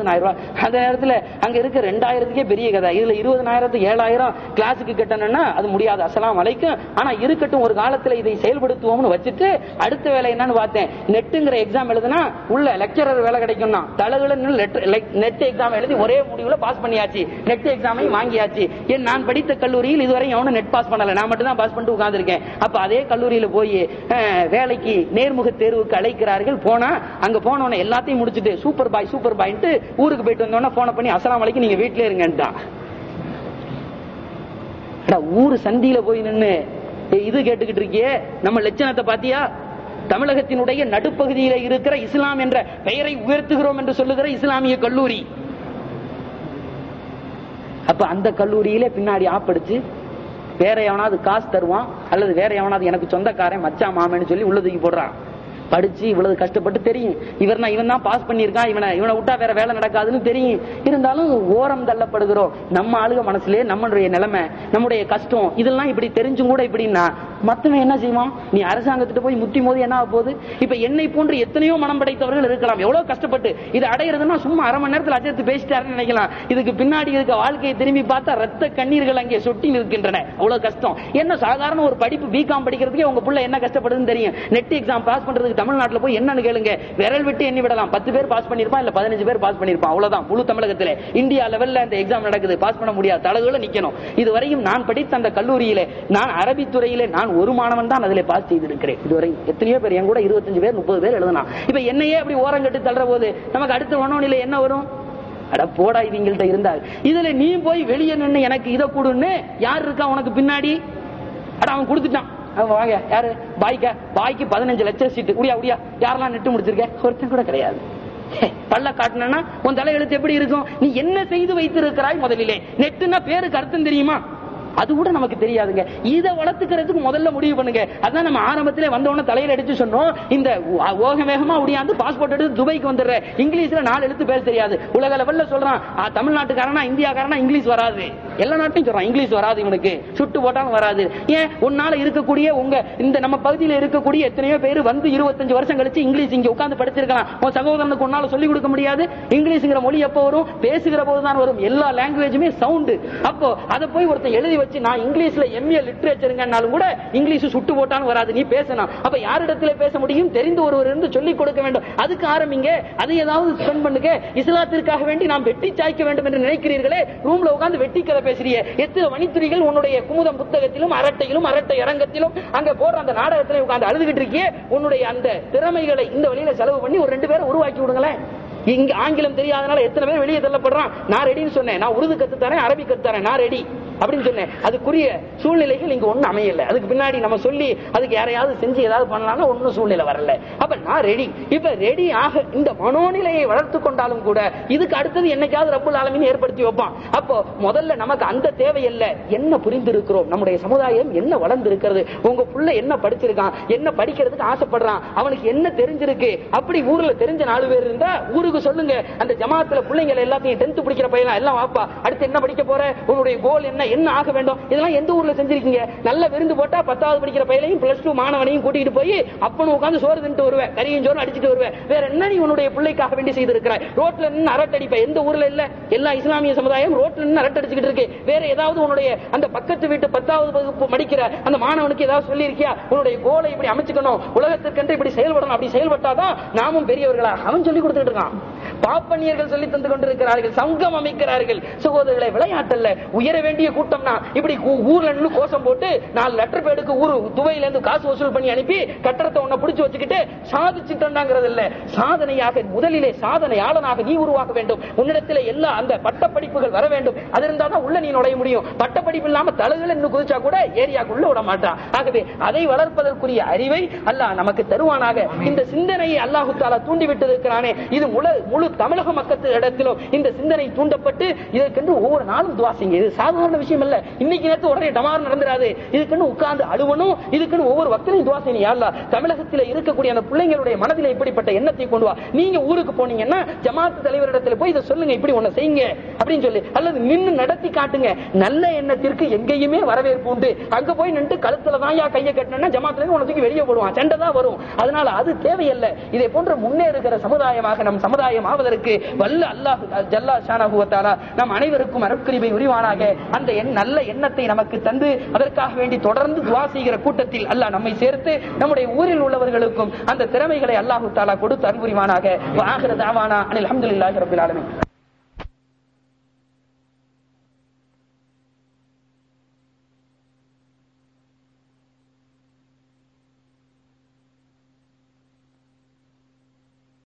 [SPEAKER 1] அந்த நேரத்துல அங்க இருக்க ரெண்டாயிரத்துக்கே பெரிய கதை இதுல இருபதனாயிரத்து ஏழாயிரம் கிளாஸுக்கு கட்டணும்னா அது முடியாது அசலாம் வலைக்கும் ஆனா இருக்கட்டும் ஒரு காலத்துல இதை செயல்படுத்துவோம்னு வச்சுட்டு அடுத்த வேலை என்னன்னு பார்த்தேன் நெட்டுங்கிற எக்ஸாம் எழுதுனா உள்ள லெக்சரர் வேலை கிடைக்கும்னா தலகுல நெட் எக்ஸாம் எழுதி ஒரே முடிவுல பாஸ் பண்ணியாச்சு நெட் எக்ஸாமையும் வாங்கியாச்சு ஏன் நான் படித்த கல்லூரியில் இதுவரை எவனும் நெட் பாஸ் பண்ணல நான் மட்டும் தான் பாஸ் பண்ணிட்டு உட்கார்ந்திருக்கேன் அப்ப அதே கல்லூரியில போய் அஹ், வேலைக்கு நேர்முக தேர்வுக்கு அழைக்கிறார்கள் போனா அங்க போனவன எல்லாத்தையும் முடிச்சிட்டு சூப்பர் பாய் சூப்பர் பாய்ன்ட்டு ஊருக்கு போயிட்டு வந்தோடனே போன பண்ணி அஸ்ஸலாமு அலைக்கும் நீங்க வீட்லயே இருங்கன்ட்டான் அடா, ஊரு சந்தியில போய் நின்னு ஏய், இது கேட்டுக்கிட்டு இருக்கியே நம்ம லட்சணத்தை பாத்தியா தமிழகத்தினுடைய நடுப்பகுதியில இருக்கிற இஸ்லாம் என்ற பெயரை உயர்த்துகிறோம் என்று சொல்லுகிற இஸ்லாமிய கல்லூரி அப்ப அந்த கல்லூரியிலே பின்னாடி ஆப்படிச்சு வேற எவனாவது காசு தருவான் அல்லது வேற எவனாவது எனக்கு சொந்தக்காரன் மச்சான் மாமன்னு சொல்லி உள்ள தூக்கி போடுறான் படிச்சு இவ்வளவு கஷ்டப்பட்டு தெரியும் இவர்னா இவன் தான் பாஸ் பண்ணியிருக்கான் இவனை இவனை விட்டா வேற வேலை நடக்காதுன்னு தெரியும் இருந்தாலும் ஓரம் தள்ளப்படுகிறோம் நம்ம ஆளுக மனசுலயே நம்மளுடைய நிலைமை நம்முடைய கஷ்டம் இதெல்லாம் இப்படி தெரிஞ்சும் கூட இப்படின்னா மத்தவன் என்ன செய்வான் நீ அரசாங்கத்திட்ட போய் முட்டி மோதி என்ன ஆகப் போகுது இப்ப என்னை போன்று எத்தனையோ மனம் படைத்தவர்கள் இருக்கலாம் எவ்வளவு கஷ்டப்பட்டு இது அடையிறதுன்னா சும்மா அரை மணி நேரத்துல அஜயத்து பேசிட்டாருன்னு நினைக்கலாம் இதுக்கு பின்னாடி இருக்க வாழ்க்கையை திரும்பி பார்த்தா ரத்த கண்ணீர்கள் அங்கே சொட்டி நிற்கின்றன அவ்வளவு கஷ்டம் என்ன சாதாரண ஒரு படிப்பு பிகாம் படிக்கிறதுக்கே உங்க புள்ள என்ன கஷ்டப்படுதுன்னு தெரியும் நெட் எக்ஸாம் பாஸ் பண்றதுக்கு தமிழ்நாட்டுல போய் என்னன்னு கேளுங்க விரல் விட்டு எண்ணி விடலாம் பத்து பேர் பாஸ் பண்ணிருப்பான் இல்ல பதினஞ்சு பேர் பாஸ் பண்ணிருப்பான் அவ்வளவுதான் முழு தமிழகத்துல இந்தியா லெவல்ல அந்த எக்ஸாம் நடக்குது பாஸ் பண்ண முடியாது தலகுல நிக்கணும் இதுவரையும் நான் படித்த அந்த கல்லூரியிலே நான் அரபி துறையிலே நான் ஒரு மாணவன் தான் அதிலே பாஸ் செய்திருக்கிறேன் இதுவரை எத்தனையோ பேர் என் கூட இருபத்தஞ்சு பேர் முப்பது பேர் எழுதலாம் இப்ப என்னையே அப்படி ஓரம் கட்டு தள்ளுற போது நமக்கு அடுத்த ஒன்னொன்னில என்ன வரும் அட போடா இவங்கள்ட்ட இருந்தால் இதுல நீ போய் வெளியே நின்னு எனக்கு இதை கொடுன்னு யார் இருக்கா உனக்கு பின்னாடி அட அவன் கொடுத்துட்டான் அவன் வாங்க யாரு பாய்க்க பாய்க்கு பதினஞ்சு லட்சம் சீட்டு உடியா உடியா யாரெல்லாம் நெட்டு முடிச்சிருக்க ஒருத்தன் கூட கிடையாது ஹே, பல்ல காட்டினா உன் தலையெழுத்து எப்படி இருக்கும் நீ என்ன செய்து வைத்திருக்கிறாய் முதலிலே நெட்டுன்னா பேருக்கு அர்த்தம் தெரியுமா அது கூட நமக்கு தெரியாதுங்க இதை வளர்த்துக்கிறதுக்கு முதல்ல முடிவு பண்ணுங்க அதான் நம்ம ஆரம்பத்திலே வந்தவொடனே தலையில அடிச்சு சொன்னோம் இந்த ஓ- ஓக வேகமா ஒடியாந்து பாஸ்போர்ட் எடுத்து துபாய்க்கு வந்துடுற இங்கிலீஷ்ல நாலு எழுத்து பேர் தெரியாது உலக லெவல்ல சொல்றான் ஆ, தமிழ்நாட்டுக்காரனா இந்தியாக்காரனா இங்கிலீஷ் வராது எல்லா நாட்டையும் சொல்றான் இங்கிலீஷ் வராது இவனுக்கு சுட்டு போட்டாலும் வராது ஏன் உன்னால இருக்கக்கூடிய உங்க இந்த நம்ம பகுதியில இருக்கக்கூடிய எத்தனையோ பேர் வந்து இருபத்தஞ்சு வருஷம் கழிச்சு இங்கிலீஷ் இங்க உட்கார்ந்து படிச்சிருக்கலாம் உன் சகோதரனுக்கு உன்னால சொல்லிக் கொடுக்க முடியாது இங்கிலீஷ்ங்கிற மொழி எப்போ வரும் பேசுகிற போதுதான் வரும் எல்லா லாங்குவேஜுமே சவுண்டு அப்போ அதை போய் ஒருத்தன் எழுதி வச்சு நான் இங்கிலீஷ்ல எம்ஏ லிட்ரேச்சருங்கனாலும் கூட இங்கிலீஷ் சுட்டு போட்டாலும் வராது நீ பேசணும் அப்ப யாரிடத்துல பேச முடியும் தெரிந்து ஒருவர் இருந்து சொல்லிக் கொடுக்க வேண்டும் அதுக்கு ஆரம்பிங்க அதை ஏதாவது ஸ்பெண்ட் பண்ணுங்க இஸ்லாத்திற்காக வேண்டி நாம் வெட்டி சாய்க்க வேண்டும் என்று நினைக்கிறீர்களே ரூம்ல உட்கார்ந்து வெட்டி கதை பேசுறிய எத்தனை மணித்துறிகள் உன்னுடைய குமுதம் புத்தகத்திலும் அரட்டையிலும் அரட்டை அரங்கத்திலும் அங்க போற அந்த நாடகத்திலும் உட்கார்ந்து அழுதுகிட்டு இருக்கியே உன்னுடைய அந்த திறமைகளை இந்த வழியில செலவு பண்ணி ஒரு ரெண்டு பேரை உருவாக்கி விடுங்களேன் இங்க ஆங்கிலம் தெரியாதனால எத்தனை பேர் வெளியே தள்ளப்படுறான் நான் ரெடின்னு சொன்னேன் நான் உருது கத்து தரேன் அரபி கத்து தரேன் நான் ரெடி அப்படின்னு சொன்னேன் அதுக்குரிய சூழ்நிலைகள் இங்க ஒண்ணும் அமையல அதுக்கு பின்னாடி நம்ம சொல்லி அதுக்கு யாரையாவது செஞ்சு ஏதாவது பண்ணலாம்னா ஒண்ணும் சூழ்நிலை வரல அப்ப நான் ரெடி இப்ப ரெடி ஆக இந்த மனோநிலையை வளர்த்து கொண்டாலும் கூட இதுக்கு அடுத்தது என்னைக்காவது ரப்புல் ஆலமீன் ஏற்படுத்தி வைப்பான் அப்போ முதல்ல நமக்கு அந்த தேவையில்லை என்ன புரிந்திருக்கிறோம் நம்முடைய சமுதாயம் என்ன வளர்ந்திருக்கிறது உங்க புள்ள என்ன படிச்சிருக்கான் என்ன படிக்கிறதுக்கு ஆசைப்படுறான் அவனுக்கு என்ன தெரிஞ்சிருக்கு அப்படி ஊர்ல தெரிஞ்ச நாலு பேர் இருந்தா ஊருக்கு சொல்லுங்க அந்த ஜமாத்துல பிள்ளைங்க எல்லாத்தையும் டென்த் படிக்கிற பையன் எல்லாம் வாப்பா அடுத்து என்ன படிக்க போற உன்னுடைய கோல் என்ன என்ன ஆக வேண்டும் இதெல்லாம் எந்த ஊர்ல செஞ்சிருக்கீங்க நல்ல விருந்து போட்டா பத்தாவது படிக்கிற பையனையும் பிளஸ் டூ மாணவனையும் கூட்டிட்டு போய் அப்பனும் உட்காந்து சோறு தின்ட்டு வருவேன் கறியும் சோறு அடிச்சிட்டு வருவேன் வேற என்ன நீ உன்னுடைய பிள்ளைக்காக வேண்டி செய்திருக்கிறாய் ரோட்ல நின்று அரட்டடிப்ப எந்த ஊர்ல இல்ல எல்லா இஸ்லாமிய சமுதாயம் ரோட்ல நின்று அரட்டடிச்சுக்கிட்டு இருக்கு வேற ஏதாவது உன்னுடைய அந்த பக்கத்து வீட்டு பத்தாவது வகுப்பு படிக்கிற அந்த மாணவனுக்கு ஏதாவது சொல்லி இருக்கியா உன்னுடைய கோலை இப்படி அமைச்சுக்கணும் உலகத்திற்கென்று இப்படி செயல்படணும் அப்படி செயல்பட்டாதான் நாமும் பெரியவர்களா அவன் சொல்லி கொடுத்துட்டு இருக்கான் பாப்பனியர்கள் சொல்லி தந்து கொண்டிருக்கிறார்கள் சங்கம் அமைக்கிறார்கள் சகோதரர்களை விளையாட்டல்ல உயர வேண்டிய கூட்டம்னா இப்படி ஊ- ஊர்ல நின்னு கோஷம் போட்டு நாலு லெட்டர் பேடுக்கு ஊரு துவையில இருந்து காசு வசூல் பண்ணி அனுப்பி கட்டடத்தை ஒன்ன பிடிச்சு வச்சுக்கிட்டு சாதிச்சுட்டோம்ங்கிறது இல்ல சாதனையாக முதலிலே சாதனையாளனாக நீ உருவாக வேண்டும் உன்னிடத்துல எல்லா அந்த பட்டப்படிப்புகள் வர வேண்டும் அது இருந்தா தான் உள்ள நீ நுழைய முடியும் பட்டப்படிப்பு இல்லாம தலகுல இன்னும் குதிச்சா கூட ஏரியாக்குள்ள விட மாட்டான் ஆகவே அதை வளர்ப்பதற்குரிய அறிவை அல்லாஹ் நமக்கு தருவானாக இந்த சிந்தனையை அல்லாஹு தாலா தூண்டி விட்டு இருக்கிறானே இது முழு முழு தமிழக மக்கத்து இடத்திலும் இந்த சிந்தனை தூண்டப்பட்டு இதற்கென்று ஒவ்வொரு நாளும் துவா செய்யுங்க இது சாதாரண விஷயம் இல்ல இன்னைக்கு நேரத்து உடனே டமார் நடந்துராது இதுக்குன்னு உட்கார்ந்து அழுவணும் இதுக்குன்னு ஒவ்வொரு பக்தனையும் துவா செய்யணும் யா அல்லாஹ் தமிழகத்தில் இருக்கக்கூடிய அந்த பிள்ளைங்களுடைய மனதில் இப்படிப்பட்ட எண்ணத்தை கொண்டு வா நீங்க ஊருக்கு போனீங்கன்னா ஜமாத்து தலைவரிடத்துல போய் இதை சொல்லுங்க இப்படி ஒண்ணு செய்யுங்க அப்படின்னு சொல்லி அல்லது நின்னு நடத்தி காட்டுங்க நல்ல எண்ணத்திற்கு எங்கேயுமே வரவேற்பு உண்டு அங்க போய் நின்று கழுத்துல தான் யா கையை கட்டினா ஜமாத்துல இருந்து உனக்கு வெளியே போடுவான் சண்டை தான் வரும் அதனால அது தேவையல்ல இதை போன்ற முன்னேறுகிற சமுதாயமாக நம் சமுதாயம்
[SPEAKER 3] ஆவதற்கு வல்ல அல்லாஹ் ஜல்லா ஷானஹுவத்தாலா நம் அனைவருக்கும் அருட்கிரிவை உரிவானாக அந்த எண் நல்ல எண்ணத்தை நமக்கு தந்து அதற்காக வேண்டி தொடர்ந்து துவா செய்கிற கூட்டத்தில் அல்லாஹ் நம்மை சேர்த்து நம்முடைய ஊரில் உள்ளவர்களுக்கும் அந்த திறமைகளை அல்லாஹு தாலா கொடுத்து அன்புரிவானாக ஆகிற தாவானா அனில் அஹமதுல்லாஹி ரபில் ஆலமீன்